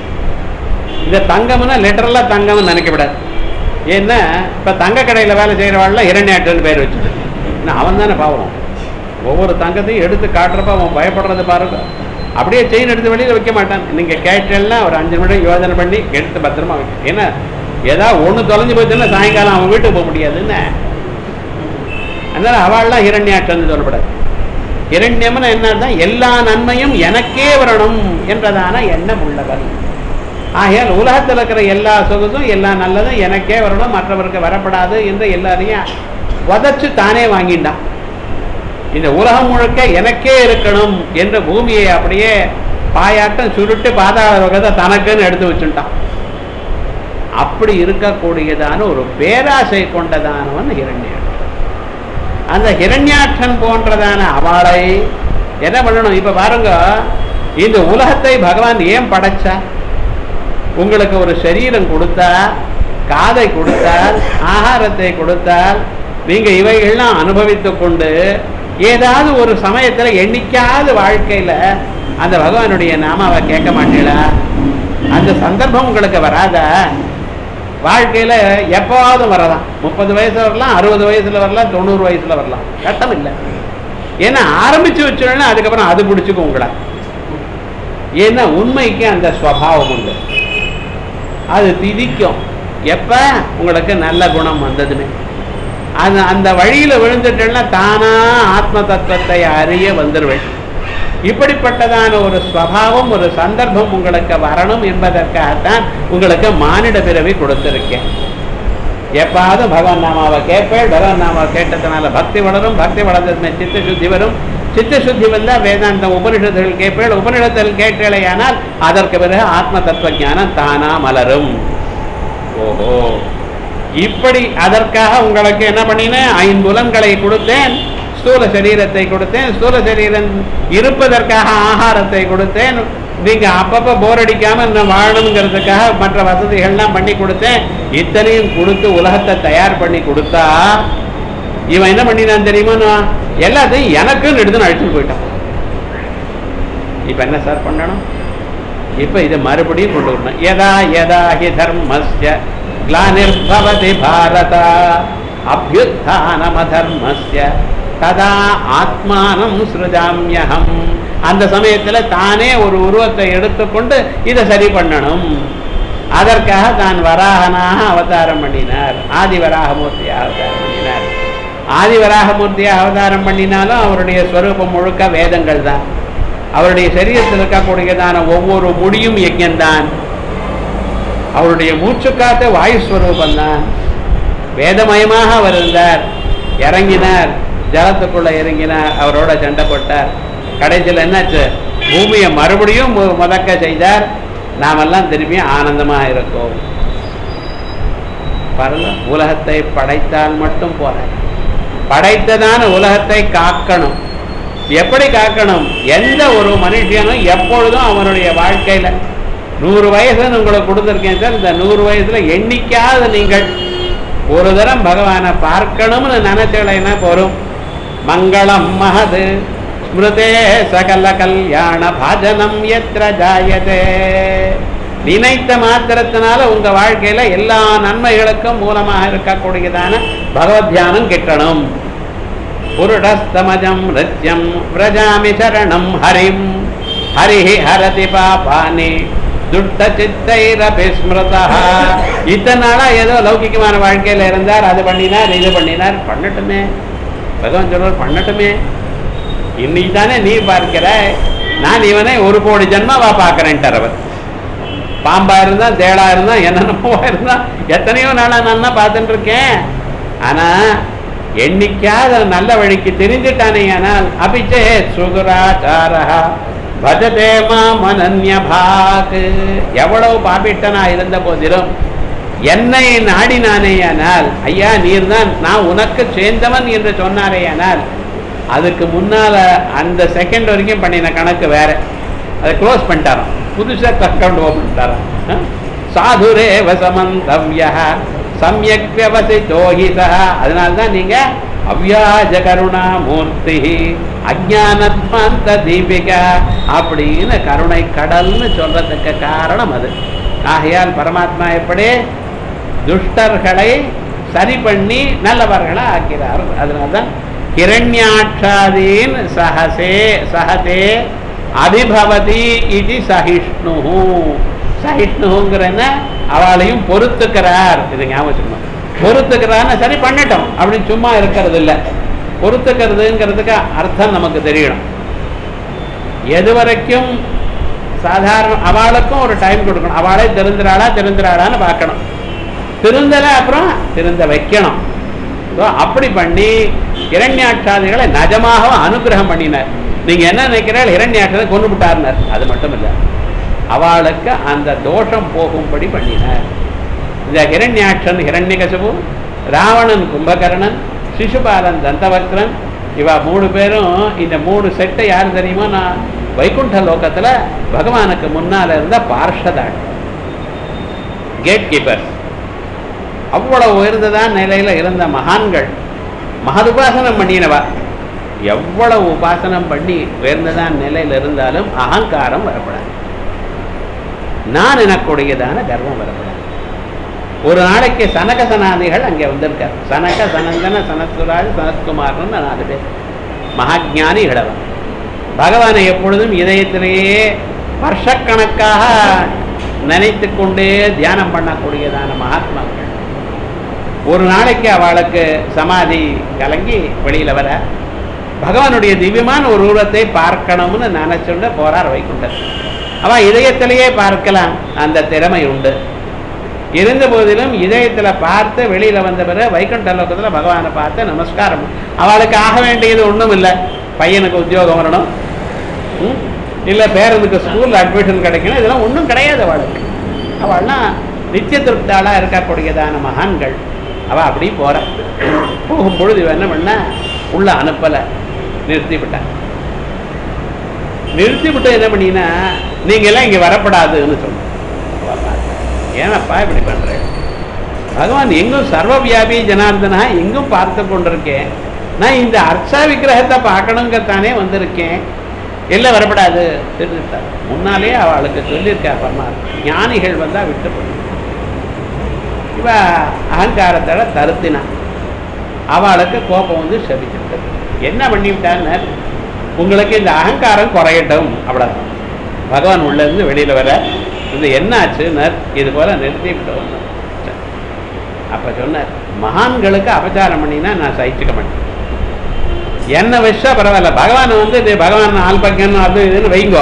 இந்த தங்கம்னா லிட்டரலா தங்கம்னு நினைக்கப்படாது ஏன்னா இப்ப தங்க கடையில வேலை செய்யறவாள்ல ஹிரண்யாட்சன் பேர் வச்சுட்டு அவன் தானே பாவம் ஒவ்வொரு தங்கத்தையும் எடுத்து காட்டுறப்ப அவன் பயப்படுறது பாருங்க அப்படியே செயின் எடுத்து வெளியில வைக்க மாட்டான் நீங்க கேட்டேன்னா ஒரு அஞ்சு நிமிடம் யோசனை பண்ணி எடுத்து பத்திரமா வைக்க ஏன்னா ஏதாவது ஒண்ணு தொலைஞ்சு போச்சுன்னா சாயங்காலம் அவன் வீட்டுக்கு போக முடியாதுன்னு அதனால அவள்லாம் ஹிரண்யாட்சன் சொல்லப்படாது இரண்யம்னு என்ன எல்லா நன்மையும் எனக்கே வரணும் என்றதான எண்ணம் உள்ளவன் ஆகையால் உலகத்தில் இருக்கிற எல்லா சொகுசும் எல்லா நல்லதும் எனக்கே வரணும் மற்றவருக்கு வரப்படாது என்று எல்லாரையும் உதச்சு தானே வாங்கிட்டான் இந்த உலகம் முழுக்க எனக்கே இருக்கணும் என்ற பூமியை அப்படியே பாயாட்டம் சுருட்டு பாதாள உலகத்தை தனக்குன்னு எடுத்து வச்சுட்டான் அப்படி இருக்கக்கூடியதான ஒரு பேராசை கொண்டதானவன் ஹிரண்யாட்சன் அந்த ஹிரண்யாட்சன் போன்றதான அவளை என்ன பண்ணணும் இப்ப பாருங்க இந்த உலகத்தை பகவான் ஏன் படைச்சா உங்களுக்கு ஒரு சரீரம் கொடுத்தா காதை கொடுத்தால் ஆகாரத்தை கொடுத்தால் நீங்க இவைகள்லாம் அனுபவித்துக் கொண்டு ஏதாவது ஒரு சமயத்துல எண்ணிக்காத வாழ்க்கையில அந்த பகவானுடைய நாமாவை கேட்க மாட்டீங்களா அந்த சந்தர்ப்பம் உங்களுக்கு வராதா வாழ்க்கையில எப்பவாவது வரலாம் முப்பது வயசுல வரலாம் அறுபது வயசுல வரலாம் தொண்ணூறு வயசுல வரலாம் கட்டம் இல்லை ஏன்னா ஆரம்பிச்சு வச்சோன்னா அதுக்கப்புறம் அது பிடிச்சுக்கும் உங்களை ஏன்னா உண்மைக்கு அந்த ஸ்வபாவம் உண்டு அது திதிக்கும் எப்ப உங்களுக்கு நல்ல குணம் வந்ததுமே அது அந்த வழியில விழுந்துட்டேன்னா தானா ஆத்ம தத்துவத்தை அறிய வந்துடுவேன் இப்படிப்பட்டதான ஒரு ஸ்வபாவம் ஒரு சந்தர்ப்பம் உங்களுக்கு வரணும் என்பதற்காகத்தான் உங்களுக்கு மானிட பிறவி கொடுத்திருக்கேன் எப்பாவது பகவான் நாமாவை கேட்பேன் பகவான் நாமாவை கேட்டதுனால பக்தி வளரும் பக்தி வளர்ந்ததுமே சித்த சுத்தி வரும் சித்த சுத்தி வந்தால் வேதாந்தம் உபனிஷத்துகள் கேட்பேள் உபனிஷத்தில் கேட்டேலையானால் அதற்கு பிறகு ஆத்ம தத்துவ ஞானம் தானா மலரும் ஓஹோ இப்படி அதற்காக உங்களுக்கு என்ன பண்ணினேன் ஐம்புலன்களை கொடுத்தேன் ஸ்தூல சரீரத்தை கொடுத்தேன் ஸ்தூல சரீரம் இருப்பதற்காக ஆகாரத்தை கொடுத்தேன் நீங்க அப்பப்ப போர் அடிக்காம நான் வாழணுங்கிறதுக்காக மற்ற வசதிகள்லாம் பண்ணி கொடுத்தேன் இத்தனையும் கொடுத்து உலகத்தை தயார் பண்ணி கொடுத்தா இவன் என்ன பண்ணினான் தெரியுமா நான் எல்லாத்தையும் எனக்குன்னு எடுத்து அழைச்சிட்டு போயிட்டான் இப்ப என்ன சார் பண்ணணும் இப்ப இதை மறுபடியும் கொண்டு வரணும் எதா எதா ஹி தர்மஸ்ய கிளானிர்பவதி பாரத அபியுத்தானமதர்மஸ்ய ததா ஆத்மானம் சிருஜாமியகம் அந்த சமயத்துல தானே ஒரு உருவத்தை எடுத்துக்கொண்டு இதை சரி பண்ணணும் அதற்காக தான் வராகனாக அவதாரம் பண்ணினார் ஆதி வராகமூர்த்தியாக அவதாரம் பண்ணினார் ஆதி வராகமூர்த்தியாக அவதாரம் பண்ணினாலும் அவருடைய ஸ்வரூபம் முழுக்க வேதங்கள் தான் அவருடைய சரீரத்தில் இருக்கக்கூடியதான ஒவ்வொரு முடியும் யஜ்யம்தான் அவருடைய மூச்சுக்காத்த வாயுஸ்வரூபம் தான் வேதமயமாக அவர் இருந்தார் இறங்கினார் ஜலத்துக்குள்ள இறங்கினார் அவரோட சண்டை போட்டார் கடைசியில் என்னாச்சு பூமியை மறுபடியும் மு- முதக்க செய்தார் நாமெல்லாம் திரும்பியும் ஆனந்தமாக இருக்கோம் பாருங்க உலகத்தை படைத்தால் மட்டும் போற படைத்ததான உலகத்தை காக்கணும் எப்படி காக்கணும் எந்த ஒரு மனுஷனும் எப்பொழுதும் அவனுடைய வாழ்க்கையில நூறு வயசுன்னு உங்களுக்கு கொடுத்துருக்கேன் சார் இந்த நூறு வயசுல எண்ணிக்காத நீங்கள் ஒரு தரம் பகவானை பார்க்கணும்னு நினைச்சலைன்னா போரும் மங்களம் மகது ஸ்மிருதே சகல கல்யாண பாஜனம் எத்திர ஜாயதே நினைத்த மாத்திரத்தினால உங்க வாழ்க்கையில எல்லா நன்மைகளுக்கும் மூலமாக இருக்கக்கூடியதான பகவத் தியானம் கிட்டணும் புருடஸ்தமஜம் நித்யம் விரஜாமி சரணம் ஹரிம் ஹரிஹி ஹரதி பாபானி துட்ட சித்தைரபி ஸ்மிருதா இத்தனை நாளா ஏதோ லௌகிகமான வாழ்க்கையில இருந்தார் அது பண்ணினார் இது பண்ணினார் பண்ணட்டுமே பகவான் சொல்றார் பண்ணட்டுமே இன்னைக்கு தானே நீ பார்க்கிற நான் இவனை ஒரு கோடி ஜென்மாவா பார்க்கிறேன்ட்டார் அவர் பாம்பா இருந்தா தேளா இருந்தா என்னென்னமோவா இருந்தா எத்தனையோ நாளா நான் தான் பார்த்துட்டு இருக்கேன் ஆனா எண்ணிக்காத நல்ல வழிக்கு தெரிஞ்சுட்டானே ஆனால் அபிச்சே சுகுராச்சாரா பஜதே மாமனன்ய பாக் எவ்வளவு பாபிட்டனா இருந்த போதிலும் என்னை நாடினானேயானால் ஐயா நீர் தான் நான் உனக்கு சேர்ந்தவன் என்று சொன்னாரேயானால் அதுக்கு முன்னால அந்த செகண்ட் வரைக்கும் பண்ணின கணக்கு வேற அதை க்ளோஸ் பண்ணிட்டாராம் புதுசா அக்கௌண்ட் ஓபன் பண்ணிட்டாராம் அஹ்? சாதுரே வசமந்தவ்ய சமயக் வியவசித்தோஹிதா அதனால தான் நீங்க அவ்யாஜ கருணா மூர்த்தி அஜானத்மாந்த தீபிகா அப்படின்னு கருணை கடல்னு சொல்றதுக்கு காரணம் அது ஆகையால் பரமாத்மா எப்படி துஷ்டர்களை சரி பண்ணி நல்லவர்களா ஆக்கிறார் அதனால்தான் ஹிரண்யாட்சாதீன் சஹசே சஹதே அபிபவதி இது சகிஷ்ணு சகிஷ்ணுங்கிறன அவளையும் பொறுத்துக்கிறார் இது ஞாபகம் வச்சுக்கணும் பொறுத்துக்கிறான்னு சரி பண்ணட்டும் அப்படின்னு சும்மா இருக்கிறது இல்லை பொறுத்துக்கிறதுங்கிறதுக்கு அர்த்தம் நமக்கு தெரியணும் எது வரைக்கும் சாதாரண அவளுக்கும் ஒரு டைம் கொடுக்கணும் அவளே திருந்துறாளா திருந்துறாளான்னு பார்க்கணும் திருந்தலை அப்புறம் திருந்த வைக்கணும் So, அப்படி பண்ணி இரண்யாட்சாதிகளை நிஜமாகவும் அனுகிரகம் பண்ணினார் நீங்க என்ன நினைக்கிறாள் இரண்யாட்சதை கொண்டு விட்டார்னார் அது மட்டும் இல்லை அவளுக்கு அந்த தோஷம் போகும்படி பண்ணினார் இந்த ஹிரண்யாட்சன் ஹிரண்யகசபு ராவணன் கும்பகர்ணன் சிசுபாலன் தந்தவக்ரன் இவா மூணு பேரும் இந்த மூணு செட்டை யார் தெரியுமா நான் வைகுண்ட லோகத்துல பகவானுக்கு முன்னால இருந்த பார்ஷதாள் கேட் கீப்பர் அவ்வளவு உயர்ந்ததான் நிலையில இருந்த மகான்கள் மகதுபாசனம் பண்ணினவா எவ்வளவு உபாசனம் பண்ணி உயர்ந்ததான் நிலையில இருந்தாலும் அகங்காரம் வரப்படாது நான் எனக்குடையதான கர்வம் வரப்படாது ஒரு நாளைக்கு சனக சனாதிகள் அங்கே வந்திருக்கார் சனக சனந்தன சனத்குராஜ் சனத்குமார்னு நாலு பேர் மகாஜானி இளவன் பகவானை எப்பொழுதும் இதயத்திலேயே வருஷக்கணக்காக நினைத்து கொண்டே தியானம் பண்ணக்கூடியதான மகாத்மாக்கள் ஒரு நாளைக்கு அவளுக்கு சமாதி கலங்கி வெளியில வர பகவானுடைய திவ்யமான ஒரு உருவத்தை பார்க்கணும்னு நினைச்சுண்டு போறார் வைகுண்டர் அவ இதயத்திலேயே பார்க்கலாம் அந்த திறமை உண்டு இருந்த போதிலும் இதயத்துல பார்த்து வெளியில வந்த பிறகு வைகுண்ட லோகத்துல பகவானை பார்த்து நமஸ்காரம் அவளுக்கு ஆக வேண்டியது ஒண்ணும் இல்லை பையனுக்கு உத்தியோகம் வரணும் ம்? இல்ல பேரனுக்கு ஸ்கூல்ல அட்மிஷன் கிடைக்கணும் இதெல்லாம் ஒண்ணும் கிடையாது அவளுக்கு அவள்லாம் நித்திய திருப்தாளா இருக்கக்கூடியதான மகான்கள் அவ அப்படி போற போகும் பொழுது இவ என்ன பண்ண உள்ள அனுப்பல நிறுத்தி விட்டான் நிறுத்தி விட்டு என்ன பண்ணினா நீங்க எல்லாம் இங்க வரப்படாதுன்னு சொன்ன அவ பார்த்தா, ஏனப்பா இப்படி பண்ற பகவான் எங்கும் சர்வ வியாபி ஜனார்தனா எங்கும் பார்த்து கொண்டிருக்கேன் நான் இந்த அர்ச்சா விக்கிரகத்தை பார்க்கணுங்கத்தானே வந்திருக்கேன் எல்லாம் வரப்படாது தெரிஞ்சுட்டார் முன்னாலே அவளுக்கு சொல்லியிருக்கா பரமாத்மா ஞானிகள் வந்தா விட்டு போடு இவ அகங்காரத்தோட தருத்தினான் அவளுக்கு கோபம் வந்து செபிச்சுட்டது என்ன பண்ணிவிட்டான்னு உங்களுக்கு இந்த அகங்காரம் குறையட்டும் அவ்வளவுதான் பகவான் உள்ள இருந்து வெளியில வர இது என்ன ஆச்சுன்னார் இது போல நிறுத்தி விட்டோம் அப்ப சொன்னார் மகான்களுக்கு அபச்சாரம் பண்ணினா நான் சகிச்சுக்க மாட்டேன் என்ன வச்சா பரவாயில்ல பகவான் வந்து இது பகவான் ஆல்பக்கன் அது இதுன்னு வைங்கோ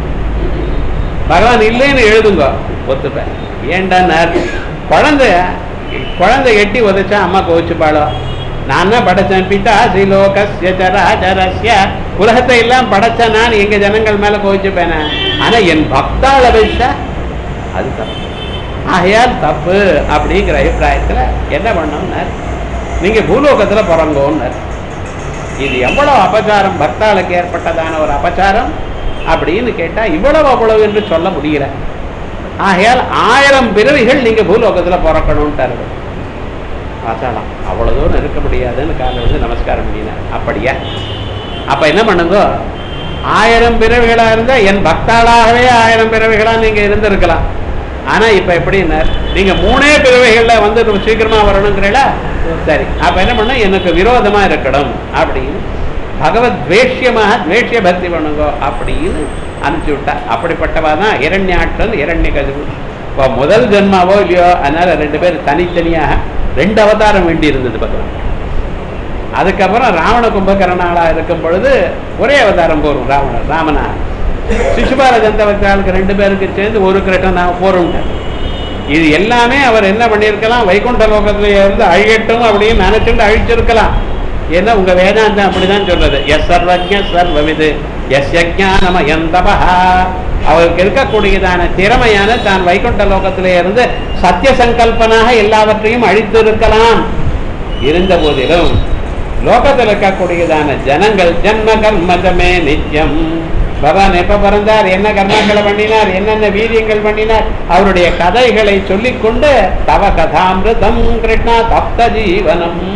பகவான் இல்லைன்னு எழுதுங்கோ ஒத்துப்பேன் ஏண்டான்னார் குழந்தை குழந்தை எட்டி உதைச்சா அம்மா கோவிச்சுப்பாளோ நான் தான் படைச்சேன் பிதா ஸ்ரீலோகஸ்ய சராச்சரஸ்ய உலகத்தை எல்லாம் படைச்ச நான் எங்க ஜனங்கள் மேல கோவிச்சுப்பேனே ஆனா என் பக்தாள வச்சா அது தப்பு ஆகையால் தப்பு அப்படிங்கிற அபிப்பிராயத்துல என்ன பண்ணோம்னார் நீங்க பூலோகத்துல பிறங்கோன்னார் இது எவ்வளவு அபச்சாரம் பக்தாளுக்கு ஏற்பட்டதான ஒரு அபச்சாரம் அப்படின்னு கேட்டா இவ்வளவு அவ்வளவு என்று சொல்ல முடியல ஆகையால் ஆயிரம் பிறவிகள் நீங்க பூலோகத்துல பிறக்கணும்ட்டாரு பார்த்தாலாம் அவ்வளவு தூரம் இருக்க முடியாதுன்னு காலையில் வந்து நமஸ்காரம் பண்ணினார் அப்படியா அப்ப என்ன பண்ணுங்க ஆயிரம் பிறவிகளா இருந்தா என் பக்தாளாகவே ஆயிரம் பிறவிகளா நீங்க இருந்திருக்கலாம் ஆனா இப்ப எப்படின்னார் நீங்க மூணே பிறவைகள்ல வந்து ரொம்ப சீக்கிரமா வரணுங்கிறீங்களா சரி அப்ப என்ன பண்ண எனக்கு விரோதமா இருக்கணும் அப்படின்னு பகவத் துவேஷ்யமாக துவேஷ்ய பக்தி பண்ணுங்க அப்படின்னு அனுப்பிச்சு விட்டா அப்படிப்பட்டவா தான் இரண்யாட்சன் இரண்ய கதிவு இப்போ முதல் ஜென்மாவோ இல்லையோ அதனால ரெண்டு பேர் தனித்தனியாக ரெண்டு அவதாரம் வேண்டி இருந்தது பகவான் அதுக்கப்புறம் ராவண கும்பகரணாளா இருக்கும் பொழுது ஒரே அவதாரம் போரும் ராவண ராமனா சிசுபால ஜந்தவத்தாளுக்கு ரெண்டு பேருக்கு சேர்ந்து ஒரு கிரட்டனா போரும் இது எல்லாமே அவர் என்ன பண்ணியிருக்கலாம் வைகுண்ட லோகத்துல இருந்து அழியட்டும் அப்படின்னு நினைச்சுட்டு அழிச்சிருக்கலாம் ஏன்னா உங்க வேதாந்தம் அப்படிதான் சொல்றது எஸ் சர்வஜ சர்வவிது எஸ் யஜானம எந்தபா அவருக்கு இருக்கக்கூடியதான திறமையான தான் வைகுண்ட லோகத்திலே இருந்து சத்திய சங்கல்பனாக எல்லாவற்றையும் அழித்து இருக்கலாம் இருந்த போதிலும் லோகத்தில் இருக்கக்கூடியதான ஜனங்கள் ஜன்ம கர்மதமே நித்தியம் பகவான் எப்ப பிறந்தார் என்ன கர்மாக்களை பண்ணினார் என்னென்ன வீரியங்கள் பண்ணினார் அவருடைய கதைகளை சொல்லிக்கொண்டு தவ கதாமிருதம் கிருஷ்ணா தப்த ஜீவனம்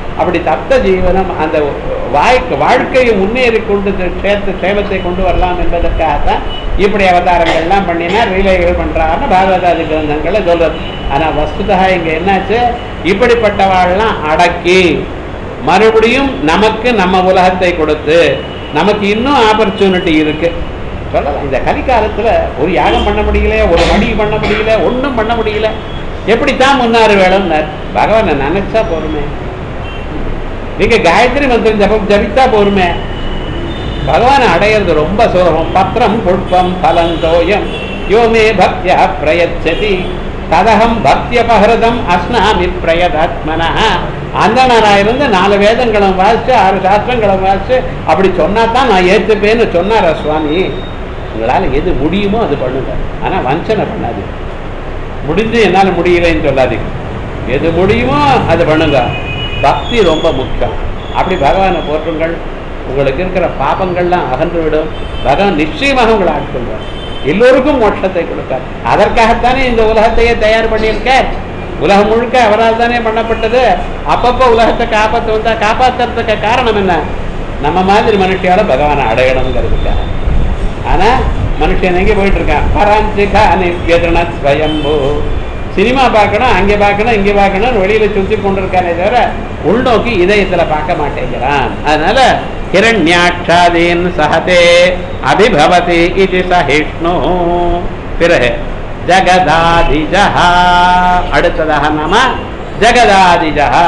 அப்படி தப்த ஜீவனம் அந்த வாழ்க்கை வாழ்க்கையை முன்னேறி கொண்டு சேர்த்து சேமத்தை கொண்டு வரலாம் என்பதற்காகத்தான் இப்படி அவதாரங்கள்லாம் பண்ணினா ரீலைகள் பண்றாருன்னு பாகவதாதி கிரந்தங்களை சொல்றது ஆனா வஸ்துதா இங்க என்னாச்சு இப்படிப்பட்டவாள்லாம் அடக்கி மறுபடியும் நமக்கு நம்ம உலகத்தை கொடுத்து நமக்கு இன்னும் ஆப்பர்ச்சுனிட்டி இருக்கு சொல்லலாம் இந்த கலிகாலத்துல ஒரு யாகம் பண்ண முடியல ஒரு மடி பண்ண முடியல ஒண்ணும் பண்ண முடியல எப்படித்தான் முன்னாறு வேணும்னார் பகவானை நினைச்சா போருமே நீங்க காயத்ரி மந்திரம் ஜபம் ஜபித்தா போருமே பகவானை அடையிறது ரொம்ப சுலபம் பத்திரம் புஷ்பம் பலந்தோயம் யோமே பக்தியா பிரயச்சதி ததகம் பக்தியபகிருதம் அஸ்னாமி பிரயதாத்மனா அந்தனரா இருந்து நாலு வேதங்களும் வாசிச்சு ஆறு சாஸ்திரங்களும் வாசிச்சு அப்படி சொன்னா தான் நான் ஏத்துப்பேன்னு சொன்னாரா சுவாமி உங்களால எது முடியுமோ அது பண்ணுங்க ஆனா வஞ்சனை பண்ணாது முடிஞ்சு என்னால முடியலைன்னு சொல்லாதீங்க எது முடியுமோ அது பண்ணுங்க பக்தி ரொம்ப முக்கியம் அப்படி பகவானை போற்றுங்கள் உங்களுக்கு இருக்கிற பாபங்கள்லாம் அகன்று விடும் பகவான் நிச்சயமாக உங்களை ஆட்கொள்வார் எல்லோருக்கும் மோட்சத்தை கொடுப்பார் அதற்காகத்தானே இந்த உலகத்தையே தயார் பண்ணியிருக்கார் உலகம் முழுக்க அவரால் தானே பண்ணப்பட்டது அப்பப்போ உலகத்தை காப்பாற்ற வந்தா காப்பாத்துறதுக்கு காரணம் என்ன நம்ம மாதிரி மனுஷியால பகவானை அடையணுங்கிறதுக்காக ஆனா மனுஷன் எங்கே போயிட்டு இருக்கான் பராஞ்சிகா நித்யதன ஸ்வயம்பு சினிமா பார்க்கணும் அங்கே பார்க்கணும் இங்கே பார்க்கணும் வெளியில சுத்தி கொண்டிருக்கானே தவிர உள்நோக்கி இதயத்துல பார்க்க மாட்டேங்கிறான் அதனால ஹிரண்யாட்சாதீன் சஹதே அபிபவதி இது சஹிஷ்ணு பிறகு ஜகதாதிஜஹா அடுத்ததாக நாம ஜகதாதிஜஹா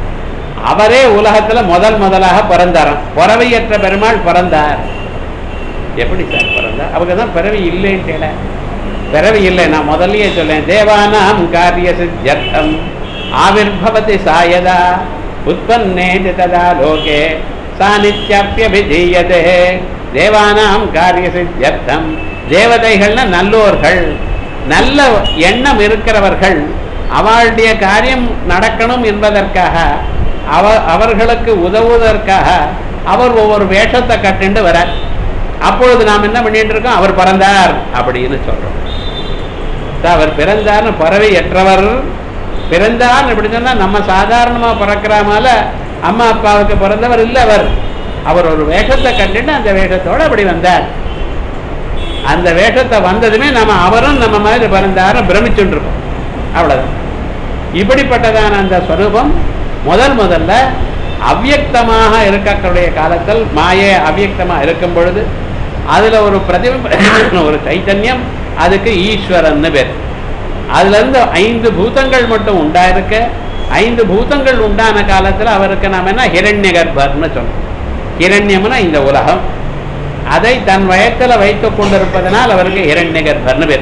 அவரே உலகத்துல முதல் முதலாக பிறந்தாராம் பிறவையற்ற பெருமாள் பிறந்தார் எப்படி சார் பிறந்தார் அவங்க தான் பிறவி இல்லைன்னு பிறவி இல்லை நான் முதல்லயே சொல்லேன் தேவானாம் காரிய சித்தியர்த்தம் ஆவிர்பவதி சாயதா உற்பன்னே ததா லோகே சா நித்யப்பியபிதீயதே தேவானாம் காரிய சித்தியர்த்தம் தேவதைகள்னா நல்லோர்கள் நல்ல எண்ணம் இருக்கிறவர்கள் அவளுடைய காரியம் நடக்கணும் என்பதற்காக அவ அவர்களுக்கு உதவுவதற்காக அவர் ஒவ்வொரு வேஷத்தை கட்டுண்டு வர அப்பொழுது நாம் என்ன பண்ணிட்டு இருக்கோம் அவர் பிறந்தார் அப்படின்னு சொல்றோம் அவர் பிறந்தார்னு பறவையற்றவர் பிறந்தார் எப்படி சொன்னா நம்ம சாதாரணமா பிறக்கிறமால அம்மா அப்பாவுக்கு பிறந்தவர் இல்லை அவர் அவர் ஒரு வேஷத்தை கண்டுட்டு அந்த வேஷத்தோட அப்படி வந்தார் அந்த வேஷத்தை வந்ததுமே நம்ம அவரும் நம்ம மாதிரி பிறந்தார பிரமிச்சுட்டு இருக்கோம் அவ்வளவுதான் இப்படிப்பட்டதான அந்த ஸ்வரூபம் முதல் முதல்ல அவ்யக்தமாக இருக்கக்கூடிய காலத்தில் மாயே அவ்யக்தமா இருக்கும் பொழுது அதுல ஒரு பிரதிபிம்ப ஒரு சைத்தன்யம் அதுக்கு ஈஸ்வரன்னு பேர் அதுல இருந்து ஐந்து பூதங்கள் மட்டும் உண்டாயிருக்க ஐந்து பூதங்கள் உண்டான காலத்துல அவருக்கு நாம என்ன ஹிரண்ய கர்ப்பர்னு சொன்னோம் ஹிரண்யம்னா இந்த உலகம் அதை தன் வயத்துல வைத்துக் கொண்டிருப்பதனால் அவருக்கு ஹிரண்ய கர்ப்பர்னு பேர்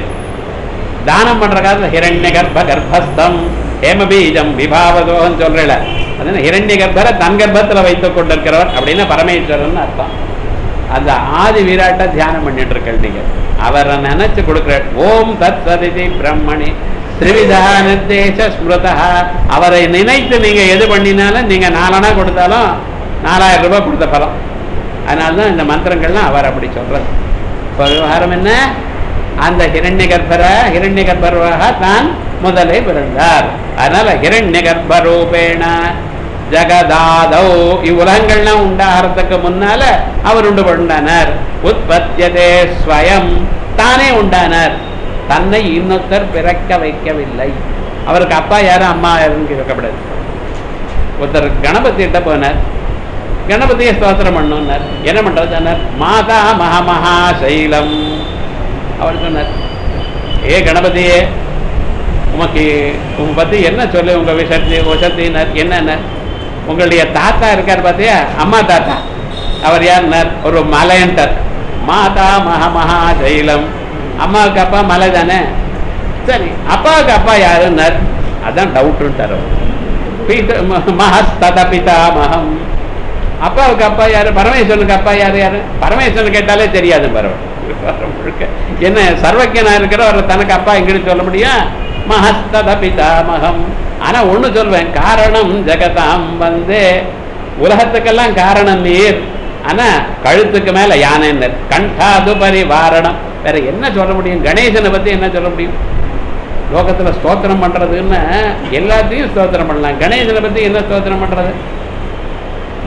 தானம் பண்ற காலத்துல ஹிரண்ய கர்ப்ப கர்ப்பஸ்தம் ஹேமபீஜம் விபாவதோகம் சொல்றல அதனால ஹிரண்ய கர்ப்பரை தன் கர்ப்பத்துல வைத்துக் கொண்டிருக்கிறவர் அப்படின்னா பரமேஸ்வரன் அர்த்தம் அந்த ஆதி வீராட்ட தியானம் பண்ணிட்டு இருக்க நீங்க அவரை நினைச்சு கொடுக்கிற ஓம் தத் சதிதி பிரம்மணி திரிவிதா நிர்தேச ஸ்மிருதா அவரை நினைத்து நீங்க எது பண்ணினாலும் நீங்க நாலனா கொடுத்தாலும் நாலாயிரம் ரூபாய் கொடுத்த பலம் அதனால்தான் இந்த மந்திரங்கள்லாம் அவர் அப்படி சொல்றது இப்போ விவகாரம் என்ன அந்த ஹிரண்ய கர்ப்பர ஹிரண்ய கர்ப்பராக தான் முதலே பிறந்தார் அதனால ஹிரண்ய கர்ப்பரூபேண ஜகதாதௌ இவ்வுலகங்கள்லாம் உண்டாகிறதுக்கு முன்னால அவர் உண்டு பண்ணானார் உற்பத்தியதே ஸ்வயம் தானே உண்டானார் தன்னை இன்னொருத்தர் பிறக்க வைக்கவில்லை அவருக்கு அப்பா யாரும் அம்மா யாரும் இருக்கக்கூடாது ஒருத்தர் கணபதியிட்ட போனார் கணபதியை ஸ்தோத்திரம் பண்ணோன்னார் என்ன பண்றது சொன்னார் மாதா மகமகா சைலம் அவர் சொன்னார் ஏ கணபதியே உமக்கு உங்க பத்தி என்ன சொல்லு உங்க விஷயத்தி வசத்தினர் என்னென்ன உங்களுடைய தாத்தா இருக்கார் பார்த்தியா அம்மா தாத்தா அவர் யாருன்னார் ஒரு மலையன்டர் மாதா மகமகா சைலம் அம்மாவுக்கு அப்பா மலை தானே சரி அப்பாவுக்கு அப்பா யாருன்னார் அதான் டவுட்டுன்ட்டார் அவர் பீத மகஸ்தத பிதாமகம் அப்பாவுக்கு அப்பா யாரு பரமேஸ்வரனுக்கு அப்பா யாரு யாரு பரமேஸ்வரன் கேட்டாலே தெரியாது பரவ முழுக்க என்ன சர்வஜனா இருக்கிறவர் தனக்கு அப்பா எங்கன்னு சொல்ல முடியும் மகஸ்தத பிதாமகம் ஆனா ஒண்ணு சொல்வேன் காரணம் ஜெகதாம் வந்து உலகத்துக்கெல்லாம் காரணம் நீர் ஆனா கழுத்துக்கு மேல யானைன்னர் கண்டாது பரிவாரணம் வேற என்ன சொல்ல முடியும் கணேசனை பத்தி என்ன சொல்ல முடியும் லோகத்துல ஸ்தோத்திரம் பண்றதுன்னு எல்லாத்தையும் ஸ்தோத்திரம் பண்ணலாம் கணேசனை பத்தி என்ன ஸ்தோத்திரம் பண்றது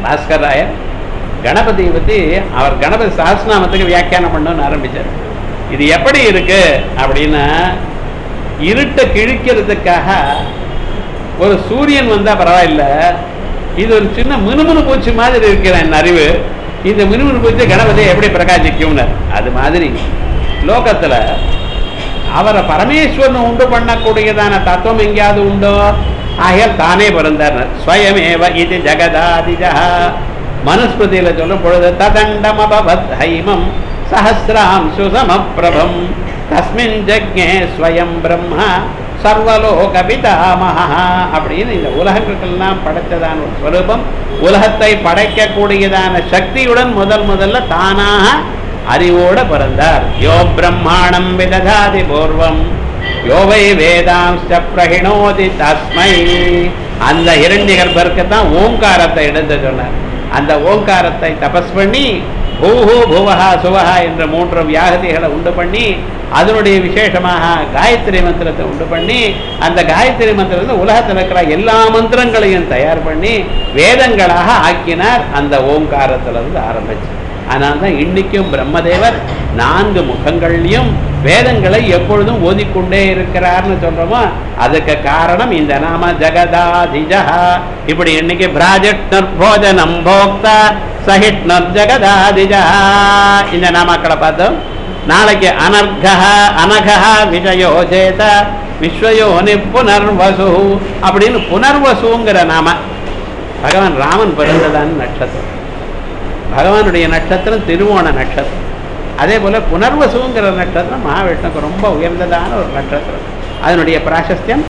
பாஸ்கர் ராயர் கணபதியை பற்றி அவர் கணபதி சஹஸ்ரநாமத்துக்கு வியாக்கியானம் பண்ணணும்னு ஆரம்பிச்சார் இது எப்படி இருக்கு அப்படின்னா இருட்டை கிழிக்கிறதுக்காக ஒரு சூரியன் வந்தா பரவாயில்ல இது ஒரு சின்ன மினுமினு பூச்சி மாதிரி இருக்கிற என் அறிவு இந்த மினுமினு பூச்சி கணபதியை எப்படி பிரகாசிக்கும்னு அது மாதிரி லோகத்துல அவரை பரமேஸ்வரன் உண்டு பண்ணக்கூடியதான தத்துவம் எங்கேயாவது உண்டோ ஆகையால் தானே பிறந்தார் ஸ்வயமேவ இது ஜெகதாதிஜா மனுஸ்மிருதியில சொல்லும் பொழுது ததண்டமபவத் ஹைமம் சஹசிராம் சுசமப்பிரபம் தஸ்மின் ஜக்ஞே ஸ்வயம் பிரம்மா சர்வலோக பிதாமகா அப்படின்னு இந்த உலகங்களுக்கெல்லாம் படைத்ததான ஒரு ஸ்வரூபம் உலகத்தை படைக்கக்கூடியதான சக்தியுடன் முதல் முதல்ல தானாக அறிவோட பிறந்தார் யோ பிரம்மாணம் விததாதி பூர்வம் யோவை வேதாம்ச பிரகிணோதி தஸ்மை அந்த இரண்ய கர்ப்பருக்கு தான் ஓங்காரத்தை எடுத்து சொன்னார் அந்த ஓங்காரத்தை தபஸ் பண்ணி பூஹு புவஹா சுவஹா என்ற மூன்று வியாகதிகளை உண்டு பண்ணி அதனுடைய விசேஷமாக காயத்ரி மந்திரத்தை உண்டு பண்ணி அந்த காயத்ரி மந்திரத்தை உலகத்தில் இருக்கிற எல்லா மந்திரங்களையும் தயார் பண்ணி வேதங்களாக ஆக்கினார் அந்த ஓங்காரத்திலிருந்து ஆரம்பிச்சு ஆனால் தான் இன்னைக்கும் பிரம்மதேவர் நான்கு முகங்கள்லையும் வேதங்களை எப்பொழுதும் ஓதிக்கொண்டே இருக்கிறார்னு சொல்றோமோ அதுக்கு காரணம் இந்த நாம ஜெகதாதிஜா இப்படி இன்னைக்கு பிராஜட்னர் போஜனம் போக்தா சஹிட்னர் ஜெகதாதிஜா இந்த நாமாக்களை பார்த்தோம் நாளைக்கு அனர்கா அனகா விஜயோ சேத விஸ்வயோனி புனர்வசு அப்படின்னு புனர்வசுங்கிற நாம பகவான் ராமன் பிறந்ததான்னு நட்சத்திரம் பகவானுடைய நட்சத்திரம் திருவோண நட்சத்திரம் அதே போல புனர்வசுங்கிற நட்சத்திரம் மகாவிஷ்ணுக்கு ரொம்ப உயர்ந்ததான ஒரு நட்சத்திரம் அதனுடைய பிராசஸ்தியம்